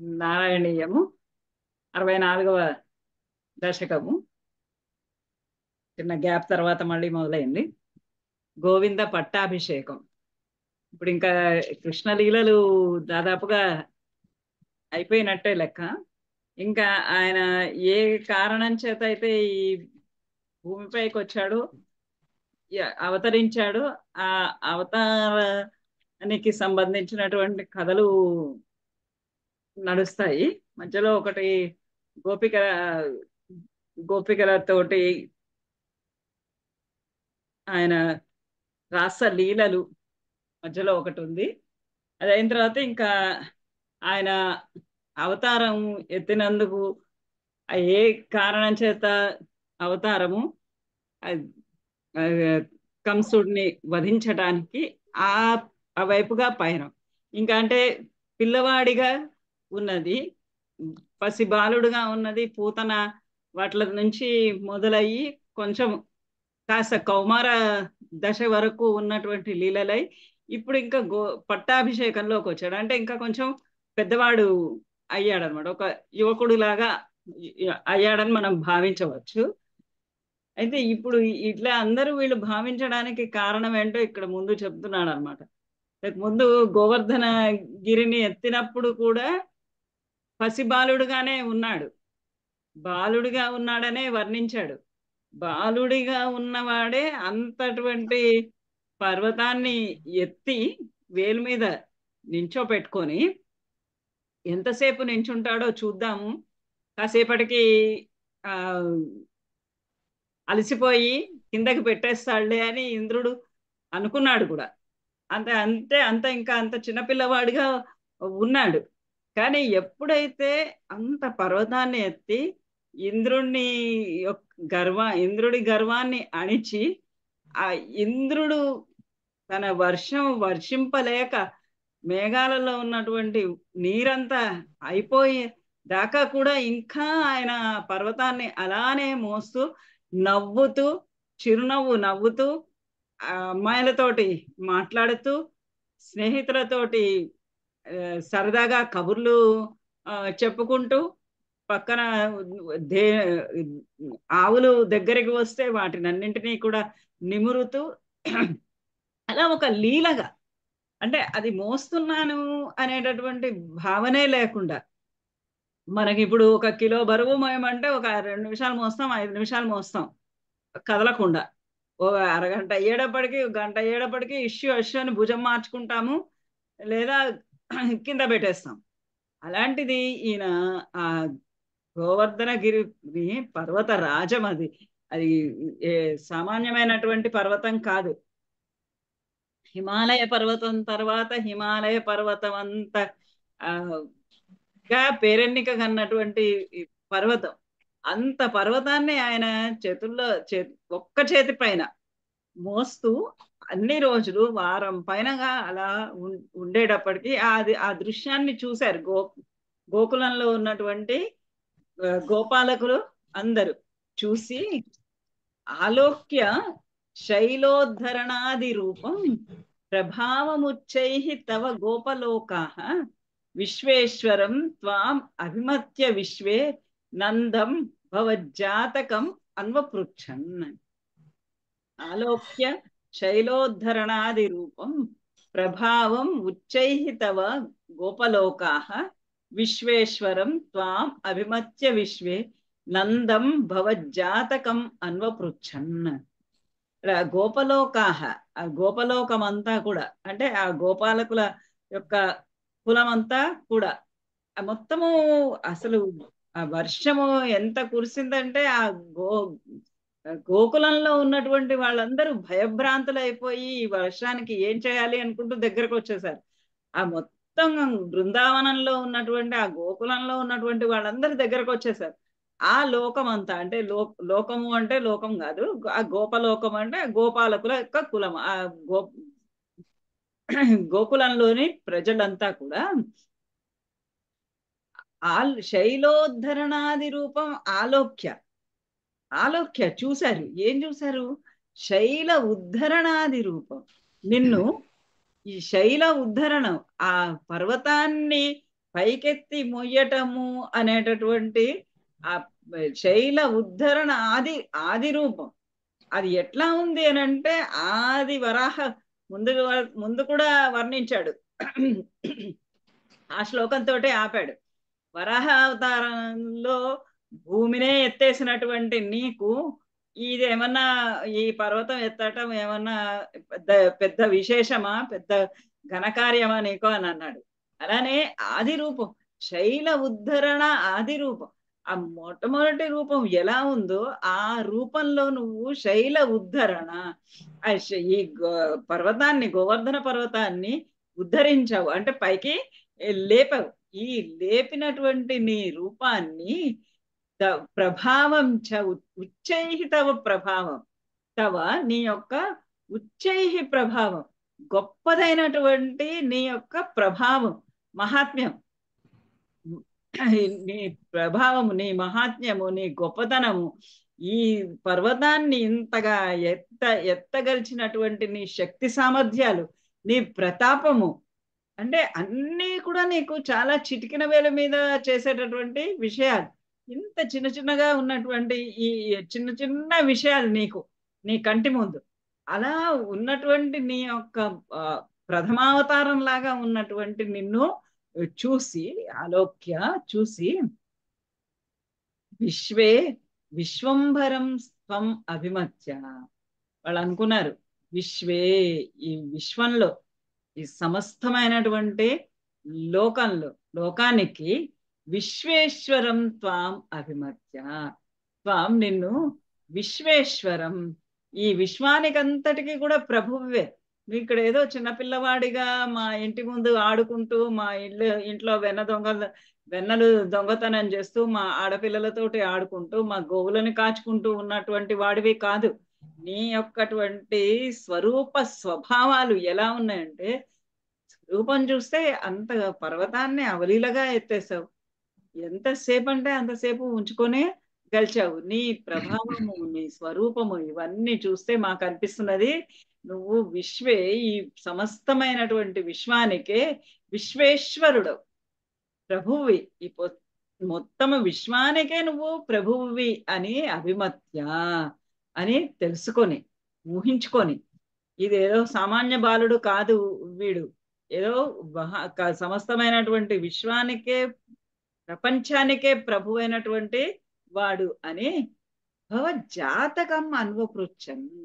నారాయణీయము అరవై నాలుగవ దశకము చిన్న గ్యాప్ తర్వాత మళ్ళీ మొదలైంది గోవింద పట్టాభిషేకం ఇప్పుడు ఇంకా కృష్ణలీలలు దాదాపుగా అయిపోయినట్టే లెక్క ఇంకా ఆయన ఏ కారణం చేత అయితే ఈ భూమిపైకి వచ్చాడో య- అవతరించాడు ఆ అవతారానికి సంబంధించినటువంటి కథలు నడుస్తాయి మధ్యలో ఒకటి గోపిక గోపికలతోటి ఆయన రాస లీలలు మధ్యలో ఒకటి ఉంది అది అయిన తర్వాత ఇంకా ఆయన అవతారం ఎత్తినందుకు ఆ ఏ కారణం చేత అవతారము ఆ- ఆ కంసుడిని వధించడానికి ఆ ఆ వైపుగా పయనం ఇంకా అంటే పిల్లవాడిగా ఉన్నది పసి బాలుడుగా ఉన్నది పూతన వాట్ల నుంచి మొదలయ్యి కొంచెం కాస్త కౌమార దశ వరకు ఉన్నటువంటి లీలలై ఇప్పుడు ఇంకా గో పట్టాభిషేకంలోకి వచ్చాడు అంటే ఇంకా కొంచెం పెద్దవాడు అయ్యాడు అనమాట ఒక యువకుడు లాగా అయ్యాడని మనం భావించవచ్చు అయితే ఇప్పుడు ఇట్లా అందరూ వీళ్ళు భావించడానికి కారణం ఏంటో ఇక్కడ ముందు చెప్తున్నాడు అనమాట ముందు గోవర్ధన గిరిని ఎత్తినప్పుడు కూడా పసి బాలుడుగానే ఉన్నాడు బాలుడిగా ఉన్నాడనే వర్ణించాడు బాలుడిగా ఉన్నవాడే అంతటువంటి పర్వతాన్ని ఎత్తి వేలు మీద నించోపెట్టుకొని ఎంతసేపు నించుంటాడో చూద్దాము కాసేపటికి ఆ అలసిపోయి కిందకి పెట్టేస్తాడులే అని ఇంద్రుడు అనుకున్నాడు కూడా అంత అంతే అంత ఇంకా అంత చిన్నపిల్లవాడిగా ఉన్నాడు కానీ ఎప్పుడైతే అంత పర్వతాన్ని ఎత్తి ఇంద్రుణ్ణి యొక్క గర్వ ఇంద్రుడి గర్వాన్ని అణిచి ఆ ఇంద్రుడు తన వర్షం వర్షింపలేక మేఘాలలో ఉన్నటువంటి నీరంతా అయిపోయే దాకా కూడా ఇంకా ఆయన పర్వతాన్ని అలానే మోస్తూ నవ్వుతూ చిరునవ్వు నవ్వుతూ ఆ అమ్మాయిలతోటి మాట్లాడుతూ స్నేహితులతోటి ఆ, సరదాగా కబుర్లు ఆ, చెప్పుకుంటూ పక్కన దే ఆవులు దగ్గరికి వస్తే వాటినన్నింటినీ కూడా నిమురుతూ అలా ఒక లీలగా అంటే అది మోస్తున్నాను అనేటటువంటి భావనే లేకుండా మనకి ఇప్పుడు ఒక కిలో బరువు మోయమంటే ఒక రెండు నిమిషాలు మోస్తాం ఐదు నిమిషాలు మోస్తాం కదలకుండా ఓ అరగంట అయ్యేటప్పటికి ఒక గంట అయ్యేటప్పటికి ఇష్యూ ఇష్యూ అని భుజం మార్చుకుంటాము లేదా కింద పెట్టేస్తాం అలాంటిది ఈయన ఆ గోవర్ధనగిరిని పర్వత రాజం అది అది ఏ సామాన్యమైనటువంటి పర్వతం కాదు హిమాలయ పర్వతం తర్వాత హిమాలయ పర్వతం అంత ఆ, గా పేరెన్నిక కన్నటువంటి ఈ పర్వతం అంత పర్వతాన్ని ఆయన చేతుల్లో చే ఒక్క చేతి పైన మోస్తూ అన్ని రోజులు వారం పైనగా అలా ఉం- ఉండేటప్పటికి అది ఆ దృశ్యాన్ని చూశారు గో గోకులంలో ఉన్నటువంటి ఆ, గోపాలకులు అందరూ చూసి ఆలోక్య శైలోద్ధరణాది రూపం ప్రభావముచ్చై తవ గోపలోకా విశ్వేశ్వరం త్వాం అభిమత్య విశ్వే నందం భవజ్జాతకం అన్వపృచ్చన్ ఆలోక్య శైలోద్ధరణాది రూపం ప్రభావం ఉచ్చై తవ గోపలోకా విశ్వేశ్వరం త్వాం అభిమత్య విశ్వే నందం భవజ్జాతకం అన్వపృచ్చన్ ఇక్కడ గోపలోకాహ ఆ గోపలోకం అంతా కూడా అంటే ఆ గోపాలకుల యొక్క కులమంతా కూడా ఆ మొత్తము అసలు ఆ వర్షము ఎంత కురిసిందంటే ఆ గో గోకులంలో ఉన్నటువంటి వాళ్ళందరూ భయభ్రాంతులైపోయి ఈ వర్షానికి ఏం చేయాలి అనుకుంటూ దగ్గరకు వచ్చేసారు ఆ మొత్తం బృందావనంలో ఉన్నటువంటి ఆ గోకులంలో ఉన్నటువంటి వాళ్ళందరూ దగ్గరకు వచ్చేసారు ఆ లోకం అంతా అంటే లో లోకము అంటే లోకం కాదు ఆ గోపలోకం అంటే గోపాలకుల యొక్క కులం ఆ గో గోకులంలోని ప్రజలంతా కూడా ఆల్ శైలోద్ధరణాది రూపం ఆలోక్య ఆలోక్య చూశారు ఏం చూశారు శైల ఉద్ధరణాది రూపం నిన్ను ఈ శైల ఉద్ధరణం ఆ పర్వతాన్ని పైకెత్తి మొయ్యటము అనేటటువంటి ఆ శైల ఉద్ధరణ ఆది ఆది రూపం అది ఎట్లా ఉంది అని అంటే ఆది వరాహ ముందు ముందు కూడా వర్ణించాడు ఆ శ్లోకంతో ఆపాడు వరాహ అవతారంలో భూమినే ఎత్తేసినటువంటి నీకు ఇది ఏమన్నా ఈ పర్వతం ఎత్తటం ఏమన్నా పెద్ద పెద్ద విశేషమా పెద్ద ఘనకార్యమా నీకు అని అన్నాడు అలానే ఆది రూపం శైల ఉద్ధరణ ఆది రూపం ఆ మొట్టమొదటి రూపం ఎలా ఉందో ఆ రూపంలో నువ్వు శైల ఉద్ధరణ ఆ శ- ఈ గో- పర్వతాన్ని గోవర్ధన పర్వతాన్ని ఉద్ధరించావు అంటే పైకి లేపావు ఈ లేపినటువంటి నీ రూపాన్ని త- ప్రభావం చ ఉ- ఉచ్చైః తవ ప్రభావం తవ నీ యొక్క ఉచ్చైః ప్రభావం గొప్పదైనటువంటి నీ యొక్క ప్రభావం మహాత్మ్యం నీ ప్రభావము నీ మహాత్మ్యము నీ గొప్పతనము ఈ పర్వతాన్ని ఇంతగా ఎత్త ఎత్తగలిచినటువంటి నీ శక్తి సామర్థ్యాలు నీ ప్రతాపము అంటే అన్నీ కూడా నీకు చాలా చిటికిన వేల మీద చేసేటటువంటి విషయాలు ఇంత చిన్న చిన్నగా ఉన్నటువంటి ఈ చిన్న చిన్న విషయాలు నీకు నీ కంటి ముందు అలా ఉన్నటువంటి నీ యొక్క ఆ, ప్రథమావతారం లాగా ఉన్నటువంటి నిన్ను చూసి ఆలోక్య చూసి విశ్వే విశ్వంభరం స్వం అభిమత్య వాళ్ళు అనుకున్నారు విశ్వే ఈ విశ్వంలో ఈ సమస్తమైనటువంటి లోకంలో లోకానికి విశ్వేశ్వరం త్వాం అభిమత్య త్వాం నిన్ను విశ్వేశ్వరం ఈ విశ్వానికంతటికి కూడా ప్రభువే నువ్వు ఇక్కడ ఏదో చిన్నపిల్లవాడిగా మా ఇంటి ముందు ఆడుకుంటూ మా ఇల్లు ఇంట్లో వెన్న దొంగ వెన్నలు దొంగతనం చేస్తూ మా ఆడపిల్లలతోటి ఆడుకుంటూ మా గోవులను కాచుకుంటూ ఉన్నటువంటి వాడివి కాదు నీ యొక్కటువంటి స్వరూప స్వభావాలు ఎలా ఉన్నాయంటే రూపం చూస్తే అంత పర్వతాన్ని అవలీలగా ఎత్తేసావు ఎంతసేపు అంటే అంతసేపు ఉంచుకొనే గెలిచావు నీ ప్రభావము నీ స్వరూపము ఇవన్నీ చూస్తే మాకు అనిపిస్తున్నది నువ్వు విశ్వే ఈ సమస్తమైనటువంటి విశ్వానికే విశ్వేశ్వరుడు ప్రభువి ఈ పొ- మొత్తము విశ్వానికే నువ్వు ప్రభువి అని అభిమత్య అని తెలుసుకొని ఊహించుకొని ఇదేదో సామాన్య బాలుడు కాదు వీడు ఏదో మహా- క- సమస్తమైనటువంటి విశ్వానికే ప్రపంచానికే ప్రభు అయినటువంటి వాడు అని భవ జాతకం అన్వపృచ్చన్న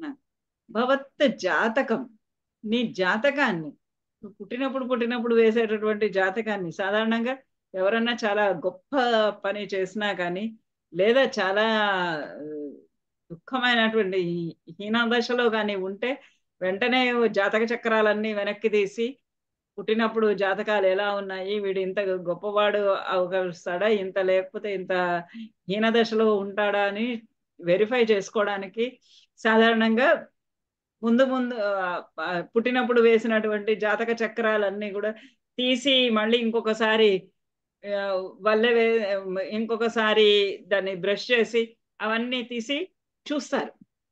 భవత్ జాతకం నీ జాతకాన్ని నువ్వు పుట్టినప్పుడు పుట్టినప్పుడు వేసేటటువంటి జాతకాన్ని సాధారణంగా ఎవరన్నా చాలా గొప్ప పని చేసినా కానీ లేదా చాలా ఆ, దుఃఖమైనటువంటి హీ- హీనదశలో కానీ ఉంటే వెంటనే జాతక చక్రాలన్నీ వెనక్కి తీసి పుట్టినప్పుడు జాతకాలు ఎలా ఉన్నాయి వీడు ఇంత గొప్పవాడు అవగలుస్తాడా ఇంత లేకపోతే ఇంత హీనదశలో ఉంటాడా అని వెరిఫై చేసుకోవడానికి సాధారణంగా ముందు ముందు ఆ, ఆ, పుట్టినప్పుడు వేసినటువంటి జాతక చక్రాలన్నీ కూడా తీసి మళ్ళీ ఇంకొకసారి ఆ, వల్లె వే ఇంకొకసారి దాన్ని బ్రష్ చేసి అవన్నీ తీసి చూస్తారు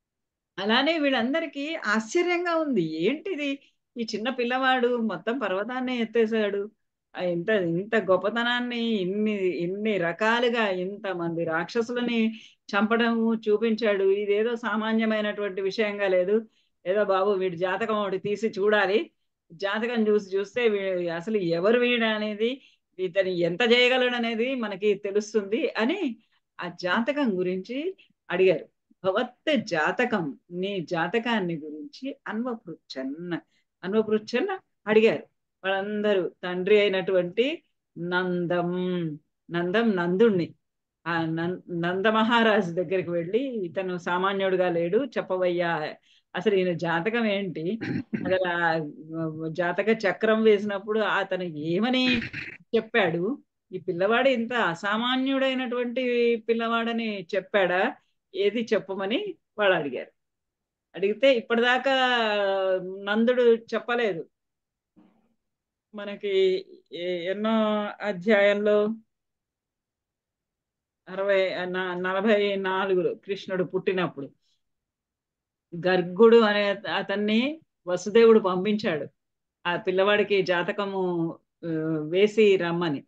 అలానే వీళ్ళందరికీ ఆశ్చర్యంగా ఉంది ఏంటిది ఈ చిన్న పిల్లవాడు మొత్తం పర్వతాన్ని ఎత్తేసాడు ఆ ఇంత ఇంత గొప్పతనాన్ని ఇన్ని ఇన్ని రకాలుగా ఇంతమంది రాక్షసులని చంపడము చూపించాడు ఇదేదో సామాన్యమైనటువంటి విషయంగా లేదు ఏదో బాబు వీడి జాతకం ఒకటి తీసి చూడాలి జాతకం చూసి చూస్తే వీ- అసలు ఎవరు వీడు అనేది ఇతను ఎంత చేయగలడు అనేది మనకి తెలుస్తుంది అని ఆ జాతకం గురించి అడిగారు భవత్ జాతకం నీ జాతకాన్ని గురించి అన్వపృచ్చన్ అన్వపృచ్చన్ అడిగారు వాళ్ళందరూ తండ్రి అయినటువంటి నందం నందం నందుణ్ణి ఆ నం- నంద మహారాజు దగ్గరికి వెళ్ళి ఇతను సామాన్యుడుగా లేడు చెప్పవయ్యా అసలు ఈయన జాతకం ఏంటి అసలు ఆ జాతక చక్రం వేసినప్పుడు అతను ఏమని చెప్పాడు ఈ పిల్లవాడు ఇంత అసామాన్యుడైనటువంటి పిల్లవాడని చెప్పాడా ఏది చెప్పమని వాళ్ళు అడిగారు అడిగితే ఇప్పటిదాకా నందుడు చెప్పలేదు మనకి ఏ- ఎన్నో అధ్యాయంలో అరవై నా- నలభై నాలుగులో కృష్ణుడు పుట్టినప్పుడు గర్గుడు అనే అతన్ని వసుదేవుడు పంపించాడు ఆ పిల్లవాడికి జాతకము ఆ, వేసి రమ్మని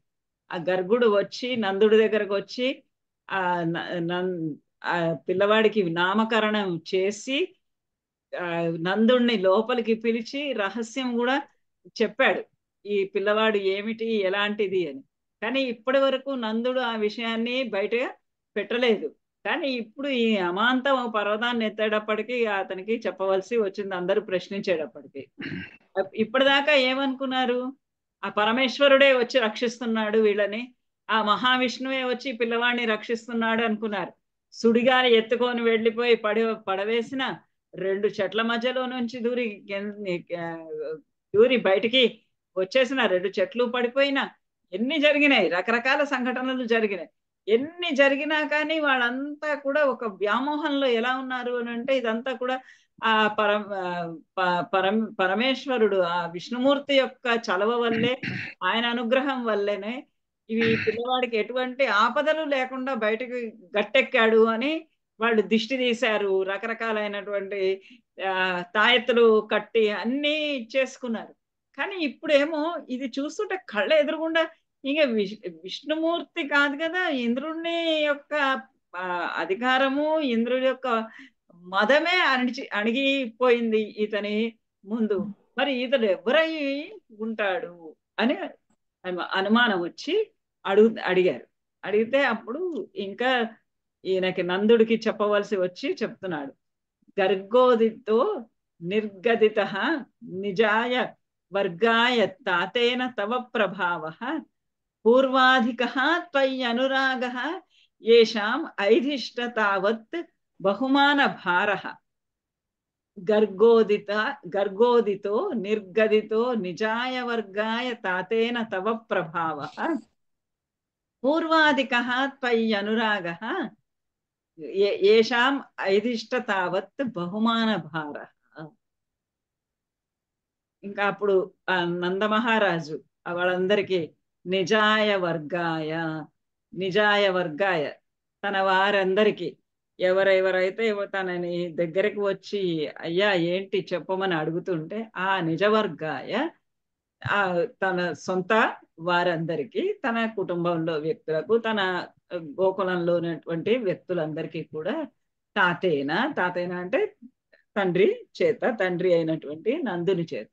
ఆ గర్గుడు వచ్చి నందుడి దగ్గరకు వచ్చి ఆ న- నం- ఆ పిల్లవాడికి నామకరణం చేసి ఆ నందుణ్ణి లోపలికి పిలిచి రహస్యం కూడా చెప్పాడు ఈ పిల్లవాడు ఏమిటి ఎలాంటిది అని కానీ ఇప్పటి వరకు నందుడు ఆ విషయాన్ని బయట పెట్టలేదు కానీ ఇప్పుడు ఈ అమాంతం పర్వతాన్ని ఎత్తేటప్పటికి అతనికి చెప్పవలసి వచ్చింది అందరూ ప్రశ్నించేటప్పటికి ఇప్పటిదాకా ఏమనుకున్నారు ఆ పరమేశ్వరుడే వచ్చి రక్షిస్తున్నాడు వీళ్ళని ఆ మహావిష్ణువే వచ్చి పిల్లవాడిని రక్షిస్తున్నాడు అనుకున్నారు సుడిగాలి ఎత్తుకొని వెళ్ళిపోయి పడి పడవేసిన రెండు చెట్ల మధ్యలో నుంచి దూరి గెన్- ఆ, దూరి బయటికి వచ్చేసిన రెండు చెట్లు పడిపోయినా ఎన్ని జరిగినాయి రకరకాల సంఘటనలు జరిగినాయి ఎన్ని జరిగినా కానీ వాళ్ళంతా కూడా ఒక వ్యామోహంలో ఎలా ఉన్నారు అని అంటే ఇదంతా కూడా ఆ పరం ఆ, ప- పరం పరమేశ్వరుడు ఆ విష్ణుమూర్తి యొక్క చలవ వల్లే ఆయన అనుగ్రహం వల్లేనే ఇవి పిల్లవాడికి ఎటువంటి ఆపదలు లేకుండా బయటకు గట్టెక్కాడు అని వాళ్ళు దిష్టి తీశారు రకరకాలైనటువంటి ఆ, తాయెత్తులు కట్టి అన్నీ చేసుకున్నారు కానీ ఇప్పుడేమో ఇది చూస్తుంటే కళ్ళ ఎదురుగుండా ఇంకా విష్ విష్ణుమూర్తి కాదు కదా ఇంద్రుణ్ణి యొక్క ఆ, అధికారము ఇంద్రుడి యొక్క మదమే అణిచి అణిగిపోయింది ఇతని ముందు మరి ఇతడు ఎవరై ఉంటాడు అని అను- అనుమానం వచ్చి అడుగు అడిగారు అడిగితే అప్పుడు ఇంకా ఈయనకి నందుడికి చెప్పవలసి వచ్చి చెప్తున్నాడు గర్గోదితో నిర్గదిత నిజాయ వర్గాయ తాతేన తవ ప్రభావ పూర్వాధిక త్వయ్యనురాగ ఏషాం ఐధిష్ట తావత్ బహుమాన భార గర్గోదిత గర్గోదితో నిర్గదితో నిజాయ వర్గాయ తాతేన తవ ప్రభావ పూర్వాధిక త్వయ్యనురాగ ఏ- ఏషాం ఐదిష్ట తావత్ బహుమాన భార ఇంకా అప్పుడు ఆ నందమహారాజు ఆ వాళ్ళందరికీ నిజాయ వర్గాయ నిజాయ వర్గాయ తన వారందరికీ ఎవరెవరైతే తనని దగ్గరికి వచ్చి అయ్యా ఏంటి చెప్పమని అడుగుతుంటే ఆ నిజవర్గాయ ఆ తన సొంత వారందరికీ తన కుటుంబంలో వ్యక్తులకు తన గోకులంలో ఉన్నటువంటి వ్యక్తులందరికీ కూడా తాతేన తాతేన అంటే తండ్రి చేత తండ్రి అయినటువంటి నందుని చేత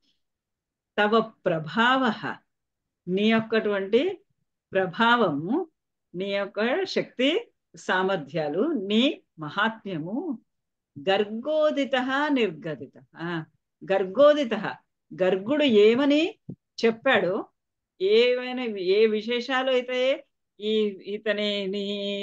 తవ ప్రభావ నీ యొక్కటువంటి ప్రభావము నీ యొక్క శక్తి సామర్థ్యాలు నీ మహాత్మ్యము గర్గోదిత నిర్గదిత గర్గోదిత గర్గుడు ఏమని చెప్పాడో ఏమైనా ఏ విశేషాలు అయితే ఈ ఇతని నీ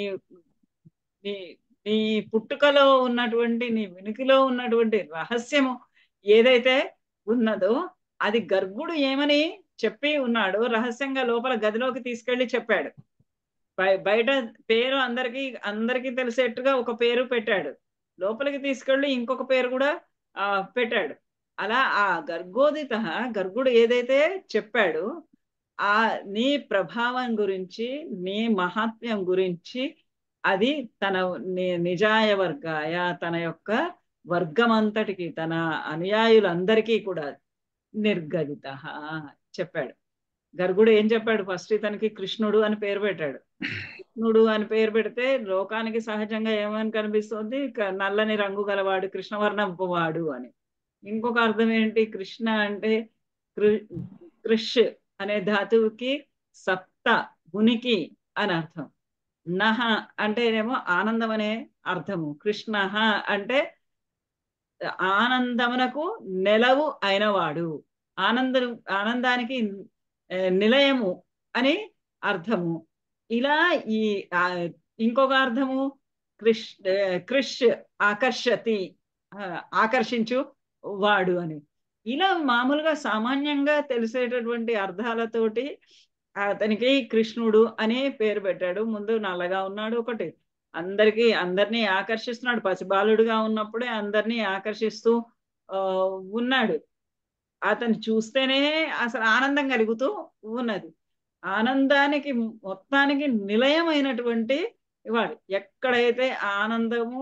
నీ నీ పుట్టుకలో ఉన్నటువంటి నీ వెనుకలో ఉన్నటువంటి రహస్యము ఏదైతే ఉన్నదో అది గర్గుడు ఏమని చెప్పి ఉన్నాడో రహస్యంగా లోపల గదిలోకి తీసుకెళ్లి చెప్పాడు బయ- బయట పేరు అందరికి అందరికీ తెలిసేట్టుగా ఒక పేరు పెట్టాడు లోపలికి తీసుకెళ్ళి ఇంకొక పేరు కూడా ఆ పెట్టాడు అలా ఆ గర్గోదిత గర్గుడు ఏదైతే చెప్పాడో ఆ నీ ప్రభావం గురించి నీ మహాత్మ్యం గురించి అది తన ని- నిజాయ వర్గాయ తన యొక్క వర్గమంతటికి తన అనుయాయులందరికీ కూడా నిర్గదిత చెప్పాడు గర్గుడు ఏం చెప్పాడు ఫస్ట్ ఇతనికి కృష్ణుడు అని పేరు పెట్టాడు కృష్ణుడు అని పేరు పెడితే లోకానికి సహజంగా ఏమని కనిపిస్తుంది క- నల్లని రంగు గలవాడు కృష్ణవర్ణపు వాడు అని ఇంకొక అర్థం ఏంటి కృష్ణ అంటే కృ- కృష్ అనే ధాతువుకి సప్త ఉనికి అని అర్థం నహ అంటేనేమో ఆనందం అనే అర్థము కృష్ణ అంటే ఆనందమునకు నెలవు అయినవాడు ఆనంద ఆనందానికి ఆ, నిలయము అని అర్థము ఇలా ఈ ఆ, ఇంకొక అర్థము కృష్ ఆ, కృష్ ఆకర్షతి ఆ, ఆకర్షించు వాడు అని ఇలా మామూలుగా సామాన్యంగా తెలిసేటటువంటి అర్థాలతోటి అతనికి కృష్ణుడు అని పేరు పెట్టాడు ముందు నల్లగా ఉన్నాడు ఒకటి అందరికి అందరినీ ఆకర్షిస్తున్నాడు పసిబాలుడుగా ఉన్నప్పుడే అందరినీ ఆకర్షిస్తూ ఆ, ఉన్నాడు అతను చూస్తేనే అసలు ఆనందం కలుగుతూ ఉన్నది ఆనందానికి మొత్తానికి నిలయమైనటువంటి వాడు ఎక్కడైతే ఆనందము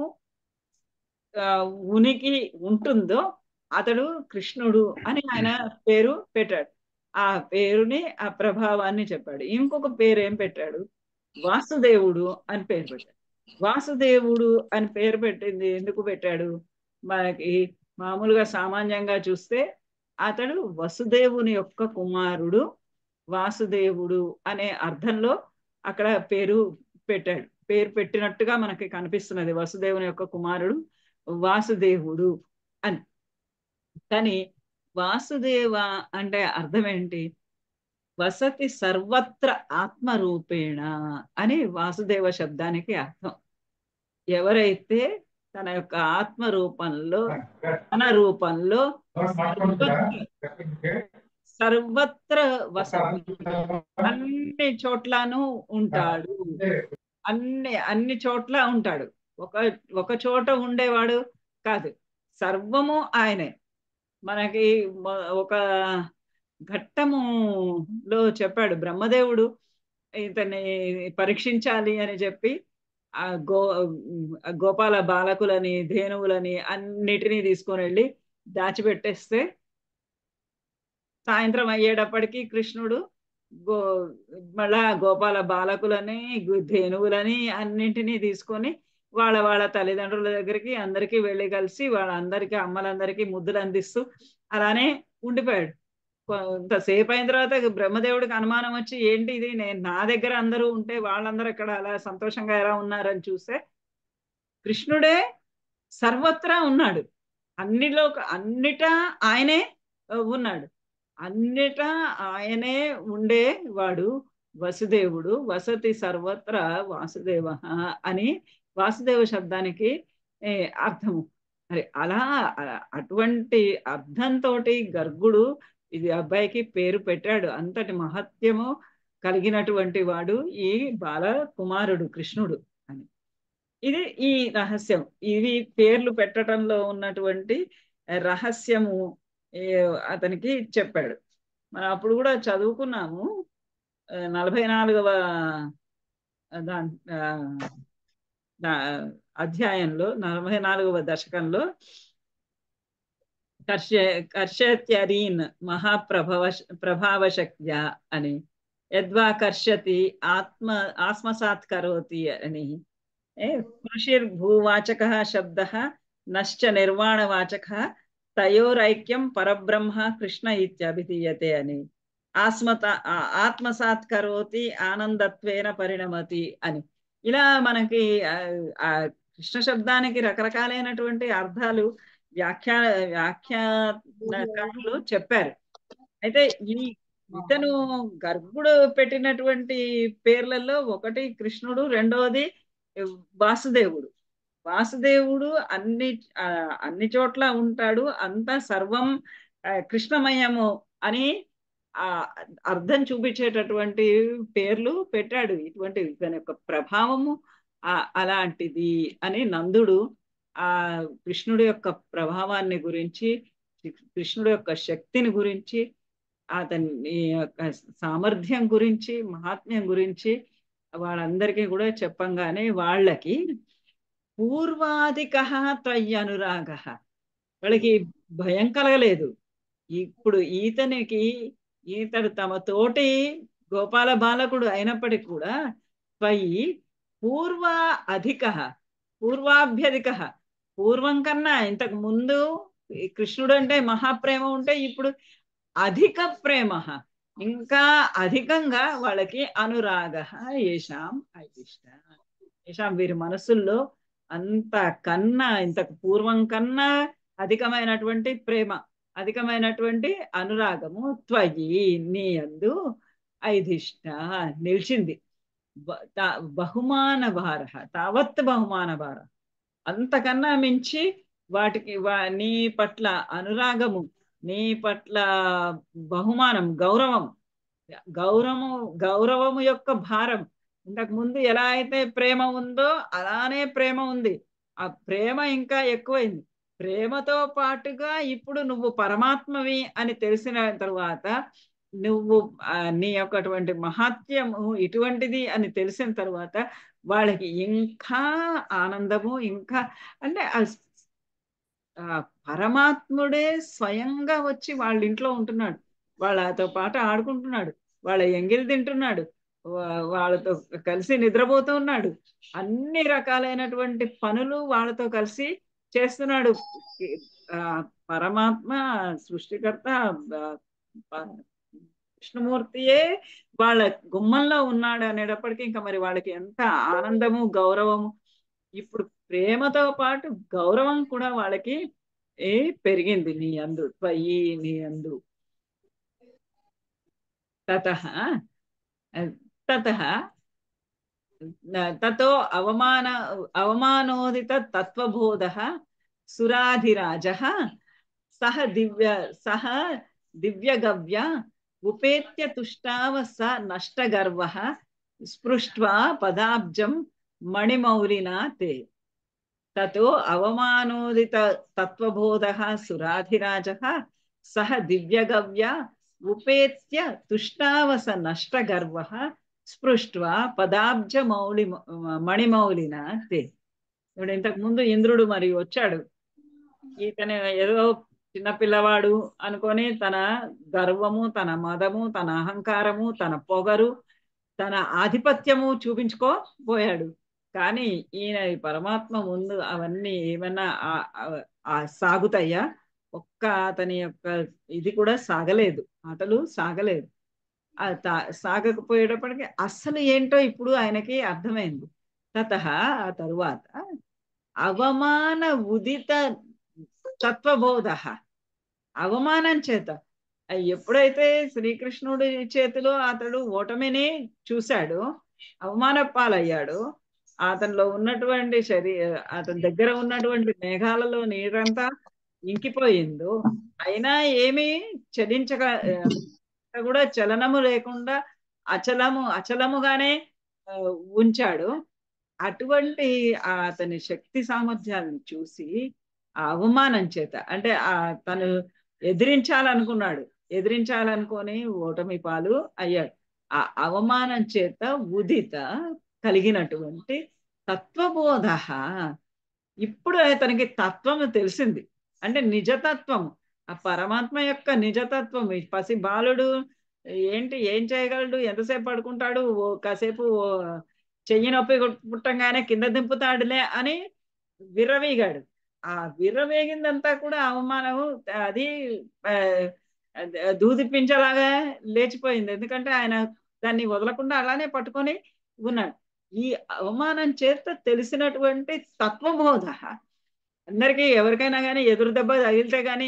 ఆ, ఉనికి ఉంటుందో అతడు కృష్ణుడు అని ఆయన పేరు పెట్టాడు ఆ పేరుని ఆ ప్రభావాన్ని చెప్పాడు ఇంకొక పేరు ఏం పెట్టాడు వాసుదేవుడు అని పేరు పెట్టాడు వాసుదేవుడు అని పేరు పెట్టింది ఎందుకు పెట్టాడు మనకి మామూలుగా సామాన్యంగా చూస్తే అతడు వసుదేవుని యొక్క కుమారుడు వాసుదేవుడు అనే అర్థంలో అక్కడ పేరు పెట్టాడు పేరు పెట్టినట్టుగా మనకి కనిపిస్తున్నది వసుదేవుని యొక్క కుమారుడు వాసుదేవుడు అని కానీ వాసుదేవ అంటే అర్థం ఏంటి వసతి సర్వత్ర ఆత్మరూపేణ అని వాసుదేవ శబ్దానికి అర్థం ఎవరైతే తన యొక్క ఆత్మ రూపంలో తన రూపంలో సర్వత్ర వసతి అన్ని చోట్లను ఉంటాడు అన్ని అన్ని చోట్ల ఉంటాడు ఒక ఒక చోట ఉండేవాడు కాదు సర్వము ఆయనే మనకి ఒక ఘట్టములో చెప్పాడు బ్రహ్మదేవుడు ఇతన్ని పరీక్షించాలి అని చెప్పి ఆ గో గోపాల బాలకులని ధేనువులని అన్నిటినీ తీసుకొని వెళ్ళి దాచిపెట్టేస్తే సాయంత్రం అయ్యేటప్పటికి కృష్ణుడు గో మళ్ళా గోపాల బాలకులని ధేనువులని అన్నింటినీ తీసుకొని వాళ్ళ వాళ్ళ తల్లిదండ్రుల దగ్గరికి అందరికీ వెళ్ళి కలిసి వాళ్ళందరికీ అమ్మలందరికీ ముద్దులు అందిస్తూ అలానే ఉండిపోయాడు కొంతసేపు అయిన తర్వాత బ్రహ్మదేవుడికి అనుమానం వచ్చి ఏంటి ఇది నేను నా దగ్గర అందరూ ఉంటే వాళ్ళందరూ ఇక్కడ అలా సంతోషంగా ఎలా ఉన్నారని చూస్తే కృష్ణుడే సర్వత్రా ఉన్నాడు అన్నిలో అన్నిటా ఆయనే ఉన్నాడు అన్నిటా ఆయనే ఉండేవాడు వసుదేవుడు వసతి సర్వత్ర వాసుదేవ అని వాసుదేవ శబ్దానికి అర్థము మరి అలా అటువంటి అర్థంతో గర్గుడు ఇది అబ్బాయికి పేరు పెట్టాడు అంతటి మహత్యము కలిగినటువంటి వాడు ఈ బాల కుమారుడు కృష్ణుడు అని ఇది ఈ రహస్యం ఇవి పేర్లు పెట్టడంలో ఉన్నటువంటి రహస్యము అతనికి చెప్పాడు మనం అప్పుడు కూడా చదువుకున్నాము నలభై నాలుగవ దా అధ్యాయంలో నలభై నాలుగవ దశకంలో కర్ష కర్షత్యరీన్ మహాప్రభవ ప్రభావశక్త్య అని యద్వా కర్షతి ఆత్మ ఆత్మసాత్ కరోతి అని కృషిర్భూవాచక శబ్ద నశ్చ నిర్వాణవాచక తయోరైక్యం పరబ్రహ్మ కృష్ణ ఇత్యభిధీయతే అని ఆత్మత ఆత్మసాత్ కరోతి ఆనందత్వేన పరిణమతి అని ఇలా మనకి ఆ కృష్ణ శబ్దానికి రకరకాలైనటువంటి అర్థాలు వ్యాఖ్యా వ్యాఖ్యాకారులు చెప్పారు అయితే ఈ ఇతను గర్భుడు పెట్టినటువంటి పేర్లలో ఒకటి కృష్ణుడు రెండవది వాసుదేవుడు వాసుదేవుడు అన్ని అన్ని చోట్ల ఉంటాడు అంతా సర్వం కృష్ణమయము అని ఆ అర్థం చూపించేటటువంటి పేర్లు పెట్టాడు ఇటువంటి దాని యొక్క ప్రభావము అలాంటిది అని నందుడు ఆ కృష్ణుడి యొక్క ప్రభావాన్ని గురించి కృష్ణుడి యొక్క శక్తిని గురించి అతని యొక్క సామర్థ్యం గురించి మహాత్మ్యం గురించి వాళ్ళందరికీ కూడా చెప్పంగానే వాళ్ళకి పూర్వాధిక త్వయ్యనురాగ వాళ్ళకి భయం కలగలేదు ఇప్పుడు ఈతనికి ఈతడు తమ తోటి గోపాల బాలకుడు అయినప్పటికీ కూడా త్వయి పూర్వ అధిక పూర్వాభ్యధిక పూర్వం కన్నా ఇంతకు ముందు కృష్ణుడు అంటే మహాప్రేమ ఉంటే ఇప్పుడు అధిక ప్రేమ ఇంకా అధికంగా వాళ్ళకి అనురాగ ఏషాం అయిష్ట ఏషాం వీరి మనసుల్లో అంత కన్నా ఇంతకు పూర్వం కన్నా అధికమైనటువంటి ప్రేమ అధికమైనటువంటి అనురాగము త్వయి నీ అందు ఐధిష్ట నిలిచింది బహుమాన భార తావత్ బహుమాన భార అంతకన్నా మించి వాటికి నీ పట్ల అనురాగము నీ పట్ల బహుమానం గౌరవం గౌరవము గౌరవము యొక్క భారం ఇంతకు ముందు ఎలా అయితే ప్రేమ ఉందో అలానే ప్రేమ ఉంది ఆ ప్రేమ ఇంకా ఎక్కువైంది ప్రేమతో పాటుగా ఇప్పుడు నువ్వు పరమాత్మవి అని తెలిసిన తరువాత నువ్వు నీ యొక్కటువంటి మహాత్యము ఇటువంటిది అని తెలిసిన తర్వాత వాళ్ళకి ఇంకా ఆనందము ఇంకా అంటే పరమాత్ముడే స్వయంగా వచ్చి వాళ్ళ ఇంట్లో ఉంటున్నాడు వాళ్ళతో పాటు ఆడుకుంటున్నాడు వాళ్ళ ఎంగిలి తింటున్నాడు వా- వాళ్ళతో కలిసి నిద్రపోతూ ఉన్నాడు అన్ని రకాలైనటువంటి పనులు వాళ్ళతో కలిసి చేస్తున్నాడు ఆ, పరమాత్మ సృష్టికర్త ఆ, ప- విష్ణుమూర్తియే వాళ్ళ గుమ్మంలో ఉన్నాడు అనేటప్పటికీ ఇంకా మరి వాళ్ళకి ఎంత ఆనందము గౌరవము ఇప్పుడు ప్రేమతో పాటు గౌరవం కూడా వాళ్ళకి ఏ పెరిగింది నీ అందు త్వయి నీ అందు తతః తతః తతో అవమాన అవమానోదిత తత్వబోధः సురాధిరాజः సహ దివ్య సహ దివ్యగవ్య ఉపేత్య తుష్టావ స నష్టగర్వः స్పృష్ట్వా పదాబ్జం మణిమౌలినా తే తతో అవమానోదిత తత్వబోధः సురాధిరాజः సహ దివ్యగవ్య ఉపేత్య తుష్టావస నష్టగర్వः స్పృష్ట్వా పదాబ్జ మౌళి మణిమౌలిన తే ఇప్పుడు ఇంతకు ముందు ఇంద్రుడు మరి వచ్చాడు ఇతను ఏదో చిన్న పిల్లవాడు అనుకొని తన గర్వము తన మదము తన అహంకారము తన పొగరు తన ఆధిపత్యము చూపించుకోపోయాడు కానీ ఈయన ఈ పరమాత్మ ముందు అవన్నీ ఏమన్నా ఆ- ఆ- ఆ సాగుతాయా ఒక్క అతని యొక్క ఇది కూడా సాగలేదు ఆటలు సాగలేదు ఆ తా- సాగకపోయేటప్పటికి అస్సలు ఏంటో ఇప్పుడు ఆయనకి అర్థమైంది తత ఆ తరువాత అవమాన ఉదిత తత్వబోధ అవమానం చేత ఎప్పుడైతే శ్రీకృష్ణుడి చేతిలో అతడు ఓటమిని చూశాడు అవమాన పాలయ్యాడు అతనిలో ఉన్నటువంటి శరీ అతని దగ్గర ఉన్నటువంటి మేఘాలలో నీరంతా ఇంకిపోయిందో అయినా ఏమీ చలించక ఆ, కూడా చలనము లేకుండా అచలము అచలముగానే ఆ, ఉంచాడు అటువంటి ఆ అతని శక్తి సామర్థ్యాలను చూసి ఆ అవమానం చేత అంటే ఆ తను ఎదిరించాలనుకున్నాడు ఎదిరించాలనుకొని ఓటమి పాలు అయ్యాడు ఆ అవమానం చేత ఉదిత కలిగినటువంటి తత్వబోధ ఇప్పుడు అతనికి తత్వం తెలిసింది అంటే నిజతత్వం ఆ పరమాత్మ యొక్క నిజతత్వం ఈ పసి బాలుడు ఏంటి ఏం చేయగలడు ఎంతసేపు పడుకుంటాడు ఓ కాసేపు ఓ చెయ్యి నొప్పి పుట్టంగానే కింద దింపుతాడులే అని విర్రవీగాడు ఆ విర్రవేగిందంతా కూడా అవమానము అది ఆ, దూది పించలాగా లేచిపోయింది ఎందుకంటే ఆయన దాన్ని వదలకుండా అలానే పట్టుకొని ఉన్నాడు ఈ అవమానం చేత తెలిసినటువంటి తత్వబోధ అందరికీ ఎవరికైనా కానీ ఎదురు దెబ్బ తగిలితే కానీ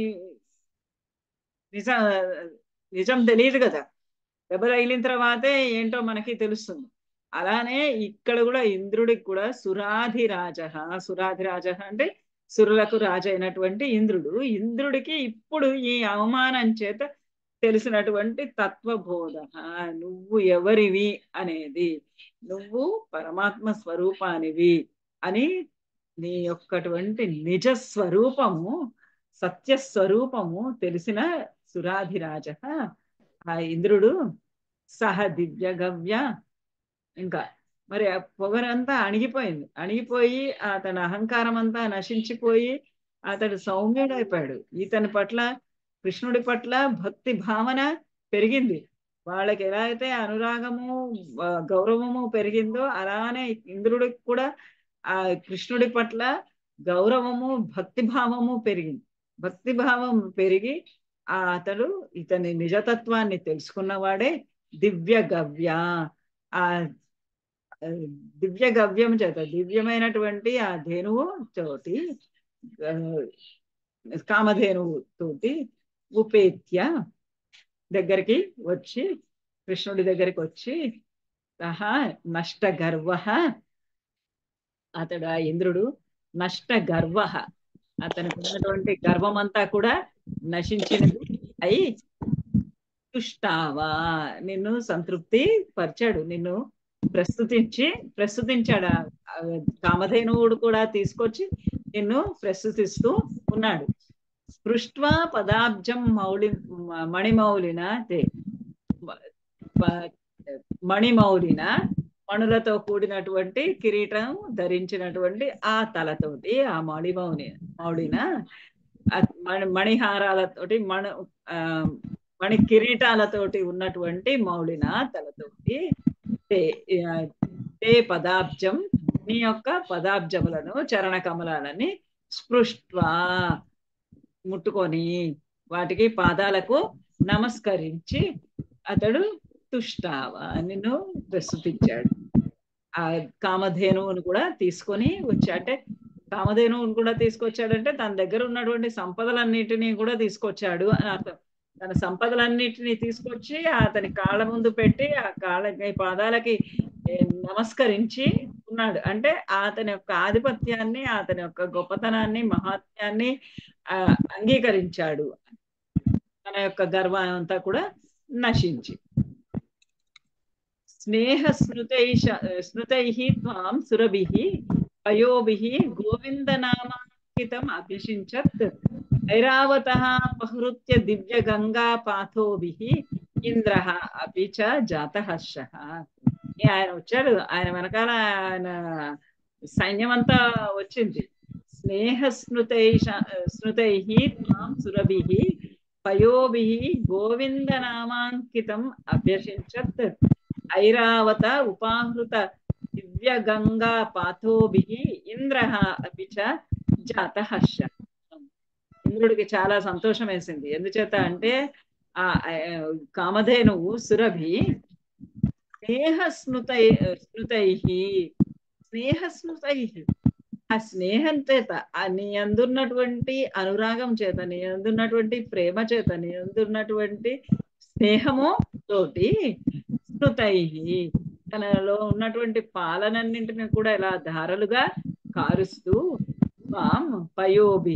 నిజం నిజం తెలియదు కదా దెబ్బ తగిలిన తర్వాతే ఏంటో మనకి తెలుస్తుంది అలానే ఇక్కడ కూడా ఇంద్రుడికి కూడా సురాధిరాజ సురాధిరాజ అంటే సురులకు రాజు అయినటువంటి ఇంద్రుడు ఇంద్రుడికి ఇప్పుడు ఈ అవమానం చేత తెలిసినటువంటి తత్వబోధ నువ్వు ఎవరివి అనేది నువ్వు పరమాత్మ స్వరూపానివి అని నీ యొక్కటువంటి నిజ స్వరూపము సత్య స్వరూపము తెలిసిన సురాధిరాజ ఆ ఇంద్రుడు సహ దివ్య గవ్య ఇంకా మరి ఆ పొగరంతా అణిగిపోయింది అణిగిపోయి అతని అహంకారం అంతా నశించిపోయి అతడు సౌమ్యుడైపోయాడు ఇతని పట్ల కృష్ణుడి పట్ల భక్తి భావన పెరిగింది వాళ్ళకి ఎలా అయితే అనురాగము ఆ, గౌరవము పెరిగిందో అలానే ఇంద్రుడికి కూడా ఆ కృష్ణుడి పట్ల గౌరవము భక్తి భావము పెరిగింది భక్తి భావం పెరిగి ఆ అతడు ఇతని నిజతత్వాన్ని తెలుసుకున్నవాడే దివ్య గవ్య ఆ ఆ, దివ్య గవ్యం చేత దివ్యమైనటువంటి ఆ ధేనువు తోటి ఆ, కామధేనువు తోటి ఉపేత్య దగ్గరికి వచ్చి కృష్ణుడి దగ్గరికి వచ్చి సహా నష్ట గర్వ అతడు ఆ ఇంద్రుడు నష్ట గర్వ అతనికి ఉన్నటువంటి గర్వం అంతా కూడా నశించినది అయి తుష్టావా నిన్ను సంతృప్తి పరిచాడు నిన్ను ప్రస్తుతించి ప్రస్తుతించాడు ఆ- ఆ కామధేనువుడు కూడా తీసుకొచ్చి నిన్ను ప్రస్తుతిస్తూ ఉన్నాడు పృష్ట్వా పదాబ్జం మౌళి మ- మణిమౌలిన తే ప- మణిమౌలిన మణులతో కూడినటువంటి కిరీటం ధరించినటువంటి ఆ తలతోటి ఆ మణిమౌని మౌడిన ఆ మణి మణిహారాలతోటి మణు ఆ, మణి కిరీటాలతోటి ఉన్నటువంటి మౌళిన తలతోటి తే ఆ, తే పదాబ్జం నీ యొక్క పదాబ్జములను చరణ కమలాలని స్పృష్ట్వా ముట్టుకొని వాటికి పాదాలకు నమస్కరించి అతడు తుష్టావా నిన్ను ప్రస్తుతించాడు ఆ కామధేనువును కూడా తీసుకొని వచ్చా అంటే కామధేనువును కూడా తీసుకొచ్చాడంటే తన దగ్గర ఉన్నటువంటి సంపదలన్నిటినీ కూడా తీసుకొచ్చాడు అని అర్థం తన సంపదలన్నిటినీ తీసుకొచ్చి అతని కాళ్ళ ముందు పెట్టి ఆ కాళ్ళకి పాదాలకి ఏ, నమస్కరించి ఉన్నాడు అంటే అతని యొక్క ఆధిపత్యాన్ని అతని యొక్క గొప్పతనాన్ని మహాత్మ్యాన్ని ఆ, అంగీకరించాడు తన యొక్క గర్వం అంతా కూడా నశించి స్నేహ స్మృతై స్మృతై త్వాం సురభిః పయోభిః గోవిందనామాంకితం అభ్యసించత్ ఐరావతః పహృత్య దివ్య గంగా పాథోభిః ఇంద్రః అపి చ జాతహర్షః ఏ ఆయన వచ్చాడు ఆయన వెనకాల ఆయన సైన్యం అంతా వచ్చింది స్నేహ స్మృతై స్మృతై త్వాం సురభిః పయోభిః గోవిందనామాంకితం అభ్యసించత్ ఐరావత ఉపాహృత దివ్య గంగా పాథోభిః ఇంద్రః అపి చ జాతహర్ష ఇంద్రుడికి చాలా సంతోషం వేసింది ఎందుచేత అంటే ఆ ఆ, కామధేనువు సురభి స్నేహ స్మృతై స్మృతై స్నేహ స్మృతై ఆ స్నేహం చేత ఆ నీ అందున్నటువంటి అనురాగం చేత నీ అందున్నటువంటి ప్రేమ చేత నీ అందున్నటువంటి స్నేహము తోటి స్మృతై తనలో ఉన్నటువంటి పాలనన్నింటిని కూడా ఇలా ధారలుగా కారుస్తూ త్వాం పయోభి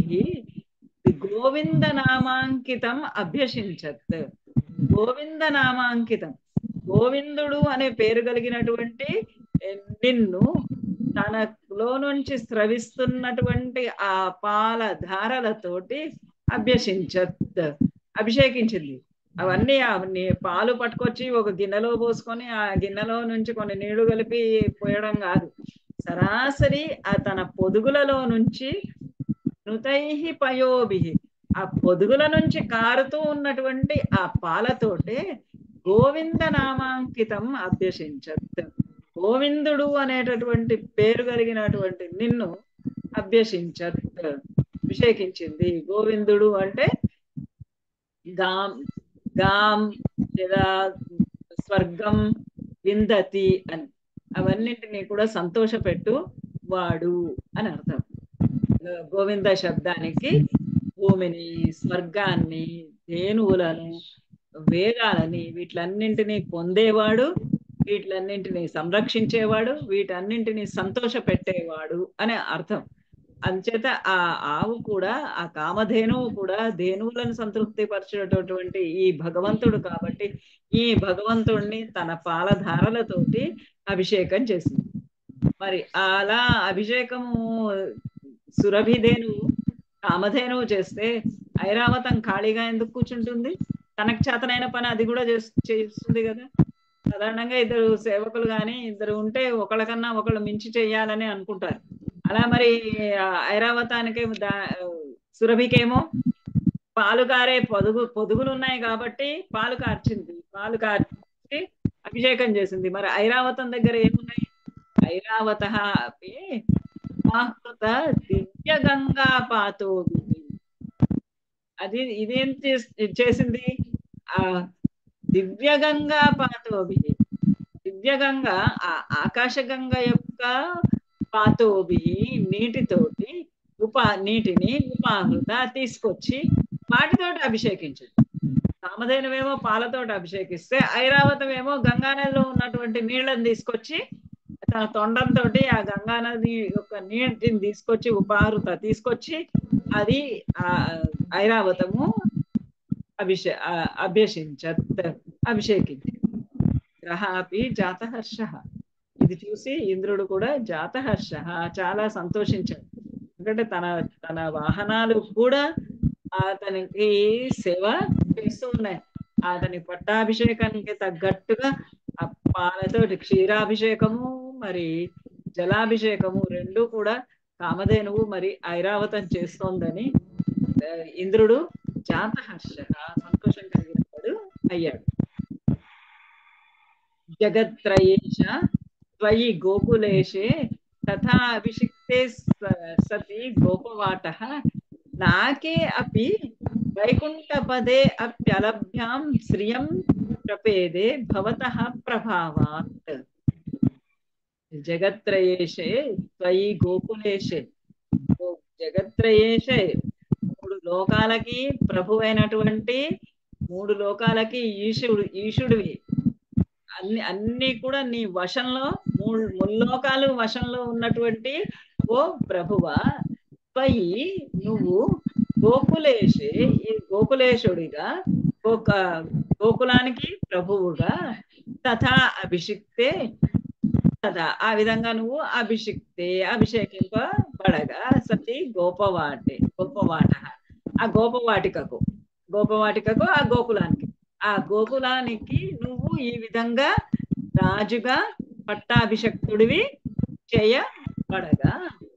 గోవింద నామాంకితం అభ్యసించత్ గోవింద నామాంకితం గోవిందుడు అనే పేరు కలిగినటువంటి ఏ, నిన్ను తనలో నుంచి స్రవిస్తున్నటువంటి ఆ పాల ధారలతోటి అభ్యసించత్ అభిషేకించింది అవన్నీ అవన్నీ పాలు పట్టుకొచ్చి ఒక గిన్నెలో పోసుకొని ఆ గిన్నెలో నుంచి కొన్ని నీళ్లు కలిపి పోయడం కాదు సరాసరి ఆ తన పొదుగులలో నుంచి నృతై పయోభి ఆ పొదుగుల నుంచి కారుతూ ఉన్నటువంటి ఆ పాలతోటే గోవింద నామాంకితం అభ్యసించత్ గోవిందుడు అనేటటువంటి పేరు కలిగినటువంటి నిన్ను అభ్యసించత్ అభిషేకించింది గోవిందుడు అంటే గాం గాం లేదా స్వర్గం విందతి అని అవన్నింటినీ కూడా సంతోషపెట్టు వాడు అని అర్థం గోవింద శబ్దానికి భూమిని స్వర్గాన్ని ధేనువులను వేదాలని వీటిలన్నింటినీ పొందేవాడు వీటిలన్నింటినీ సంరక్షించేవాడు వీటన్నింటినీ సంతోష పెట్టేవాడు అనే అర్థం అంచేత ఆ ఆవు కూడా ఆ కామధేనువు కూడా ధేనువులను సంతృప్తి పరిచేటటువంటి ఈ భగవంతుడు కాబట్టి ఈ భగవంతుడిని తన పాలధారలతోటి అభిషేకం చేసింది మరి అలా అభిషేకము సురభిధేనువు కామధేనువు చేస్తే ఐరావతం ఖాళీగా ఎందుకు కూర్చుంటుంది తనకు చేతనైన పని అది కూడా చేస్- చేస్తుంది కదా సాధారణంగా ఇద్దరు సేవకులు కానీ ఇద్దరు ఉంటే ఒకళ్ళకన్నా ఒకళ్ళు మించి చెయ్యాలని అనుకుంటారు అలా మరి ఆ ఐరావతానికి దా- సురభికేమో పాలు కారే పొదుగు పొదుగులు ఉన్నాయి కాబట్టి పాలు కార్చింది పాలు కార్చి అభిషేకం చేసింది మరి ఐరావతం దగ్గర ఏమున్నాయి ఐరావత అపి ఆహృత దివ్య గంగా పాతోభి అది ఇదేం చేస్- చేసింది ఆ దివ్య గంగా పాతోభి దివ్య గంగ ఆ ఆకాశగంగ యొక్క పాతోభి నీటితోటి ఉపా నీటిని ఉపాహృత తీసుకొచ్చి వాటితోటి అభిషేకించింది కామధేనువేమో పాలతోటి అభిషేకిస్తే ఐరావతం ఏమో గంగానదిలో ఉన్నటువంటి నీళ్ళని తీసుకొచ్చి తన తొండంతో ఆ గంగానది యొక్క నీటిని తీసుకొచ్చి ఉపాహృత తీసుకొచ్చి అది ఆ ఐరావతము అభిషే ఆ, అభ్యసించత్ అభిషేకించి గ్రహాపి జాతహర్ష ఇది చూసి ఇంద్రుడు కూడా జాతహర్ష చాలా సంతోషించాడు ఎందుకంటే తన తన వాహనాలు కూడా అతనికి సేవ చేస్తూ ఉన్నాయి అతని పట్టాభిషేకానికి తగ్గట్టుగా ఆ పాలతోటి క్షీరాభిషేకము మరి జలాభిషేకము రెండు కూడా కామధేనువు మరి ఐరావతం చేస్తోందని ఆ, ఇంద్రుడు జాతహర్ష సంతోషం కలిగినవాడు అయ్యాడు జగత్రయేష త్వయి గోకులేశే తథా అభిషిక్తే స- సతి గోపవాటః నాకే అపి వైకుంఠపదే అప్యలభ్యాం శ్రియం ప్రపేదే భవతః ప్రభావాత్ జగత్రయేషే త్వయి గోకులేశే ఓ జగత్రయేషే మూడు లోకాలకి ప్రభు అయినటువంటి మూడు లోకాలకి ఈశుడు ఈశుడివి అన్ని అన్ని కూడా నీ వశంలో మూడు ముల్లోకాలు వశంలో ఉన్నటువంటి ఓ ప్రభువా పై నువ్వు గోకులేశే ఈ గోకులేశుడిగా గోక గోకులానికి ప్రభువుగా తథా అభిషిక్తే తథా ఆ విధంగా నువ్వు అభిషిక్తే అభిషేకింపబడగా సతి గోపవాటి గోపవాట ఆ గోపవాటికకు గోపవాటికకు ఆ గోకులానికి ఆ గోకులానికి నువ్వు ఈ విధంగా రాజుగా పట్టాభిషక్తుడివి చేయబడగా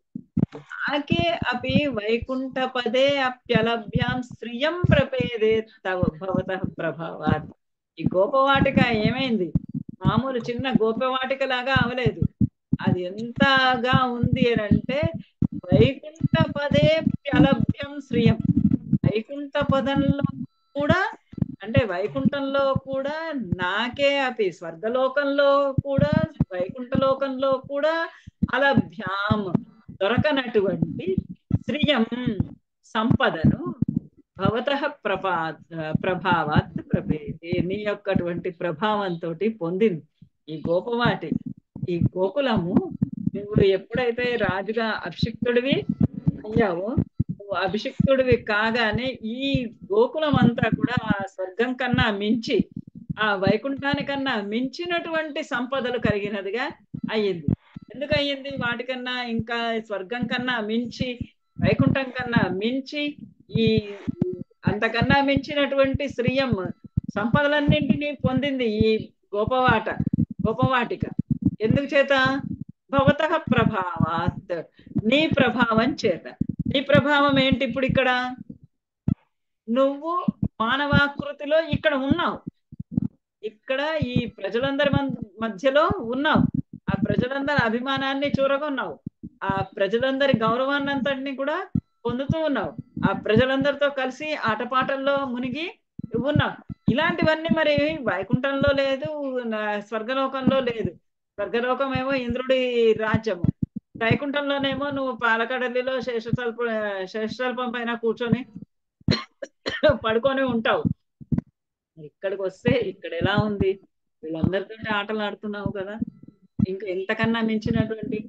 ఆకే అపి వైకుంఠపదే అప్యలభ్యాం శ్రియం ప్రపేదే తవ భవత ప్రభావాత్ ఈ గోపవాటిక ఏమైంది మామూలు చిన్న గోపవాటిక లాగా అవలేదు అది ఎంతగా ఉంది అని అంటే వైకుంఠ పదే అలభ్యం శ్రియం వైకుంఠ పదంలో కూడా అంటే వైకుంఠంలో కూడా నాకే అపి స్వర్గలోకంలో కూడా వైకుంఠ లోకంలో కూడా అలభ్యాం దొరకనటువంటి శ్రియం సంపదను భవత ప్రభా ప్రభావాత్ ప్రభేది నీ యొక్కటువంటి ప్రభావంతో పొందింది ఈ గోపవాటి ఈ గోకులము నువ్వు ఎప్పుడైతే రాజుగా అభిషిక్తుడివి అయ్యావో నువ్వు అభిషిక్తుడివి కాగానే ఈ గోకులం అంతా కూడా ఆ స్వర్గం కన్నా మించి ఆ వైకుంఠానికన్నా మించినటువంటి సంపదలు కలిగినదిగా అయ్యింది ఎందుకు అయ్యింది వాటికన్నా ఇంకా స్వర్గం కన్నా మించి వైకుంఠం కన్నా మించి ఈ అంతకన్నా మించినటువంటి శ్రీయం సంపదలన్నింటినీ పొందింది ఈ గోపవాట గోపవాటిక ఎందుకు చేత భవత ప్రభావాత్ నీ ప్రభావం చేత నీ ప్రభావం ఏంటి ఇప్పుడు ఇక్కడ నువ్వు మానవాకృతిలో ఇక్కడ ఉన్నావు ఇక్కడ ఈ ప్రజలందరి మన్- మధ్యలో ఉన్నావు ఆ ప్రజలందరి అభిమానాన్ని చూరగొన్నావు ఆ ప్రజలందరి గౌరవాన్ని అంతటిని కూడా పొందుతూ ఉన్నావు ఆ ప్రజలందరితో కలిసి ఆటపాటల్లో మునిగి ఉన్నావు ఇలాంటివన్నీ మరి వైకుంఠంలో లేదు నా- స్వర్గలోకంలో లేదు స్వర్గలోకం ఏమో ఇంద్రుడి రాజ్యము వైకుంఠంలోనేమో నువ్వు పాలకడలిలో శేషతల్ప శేషతల్పం పైన కూర్చొని పడుకొని ఉంటావు మరి ఇక్కడికి వస్తే ఇక్కడ ఎలా ఉంది వీళ్ళందరితో ఆటలు ఆడుతున్నావు కదా ఇంకా ఇంతకన్నా మించినటువంటి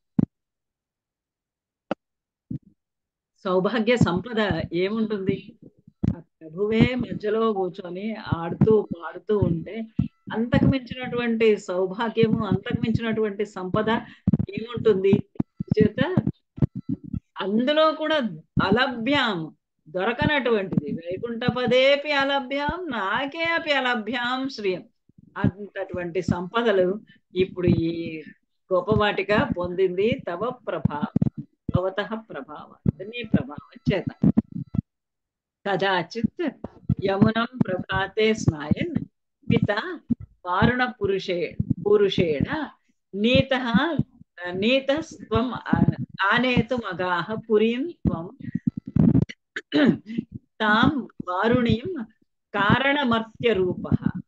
సౌభాగ్య సంపద ఏముంటుంది ఆ ప్రభువే మధ్యలో కూర్చొని ఆడుతూ పాడుతూ ఉంటే అంతకు మించినటువంటి సౌభాగ్యము అంతకు మించినటువంటి సంపద ఏముంటుంది చేత అందులో కూడా అలభ్యాం దొరకనటువంటిది వైకుంఠ పదేపి అలభ్యాం నాకే అపి అలభ్యాం శ్రియం అంతటువంటి సంపదలు ఇప్పుడు ఈ గోపవాటిక పొందింది తవ ప్రభావం భవత ప్రభావం నీ ప్రభావం చేత కదాచిత్ యమునం ప్రభాతే స్నాయన్ పిత వారుణ పురుషే పురుషేణ నీత నీత స్వం ఆనేతు మగాహ పురీం త్వం తాం వారుణీం కారణమర్త్య రూప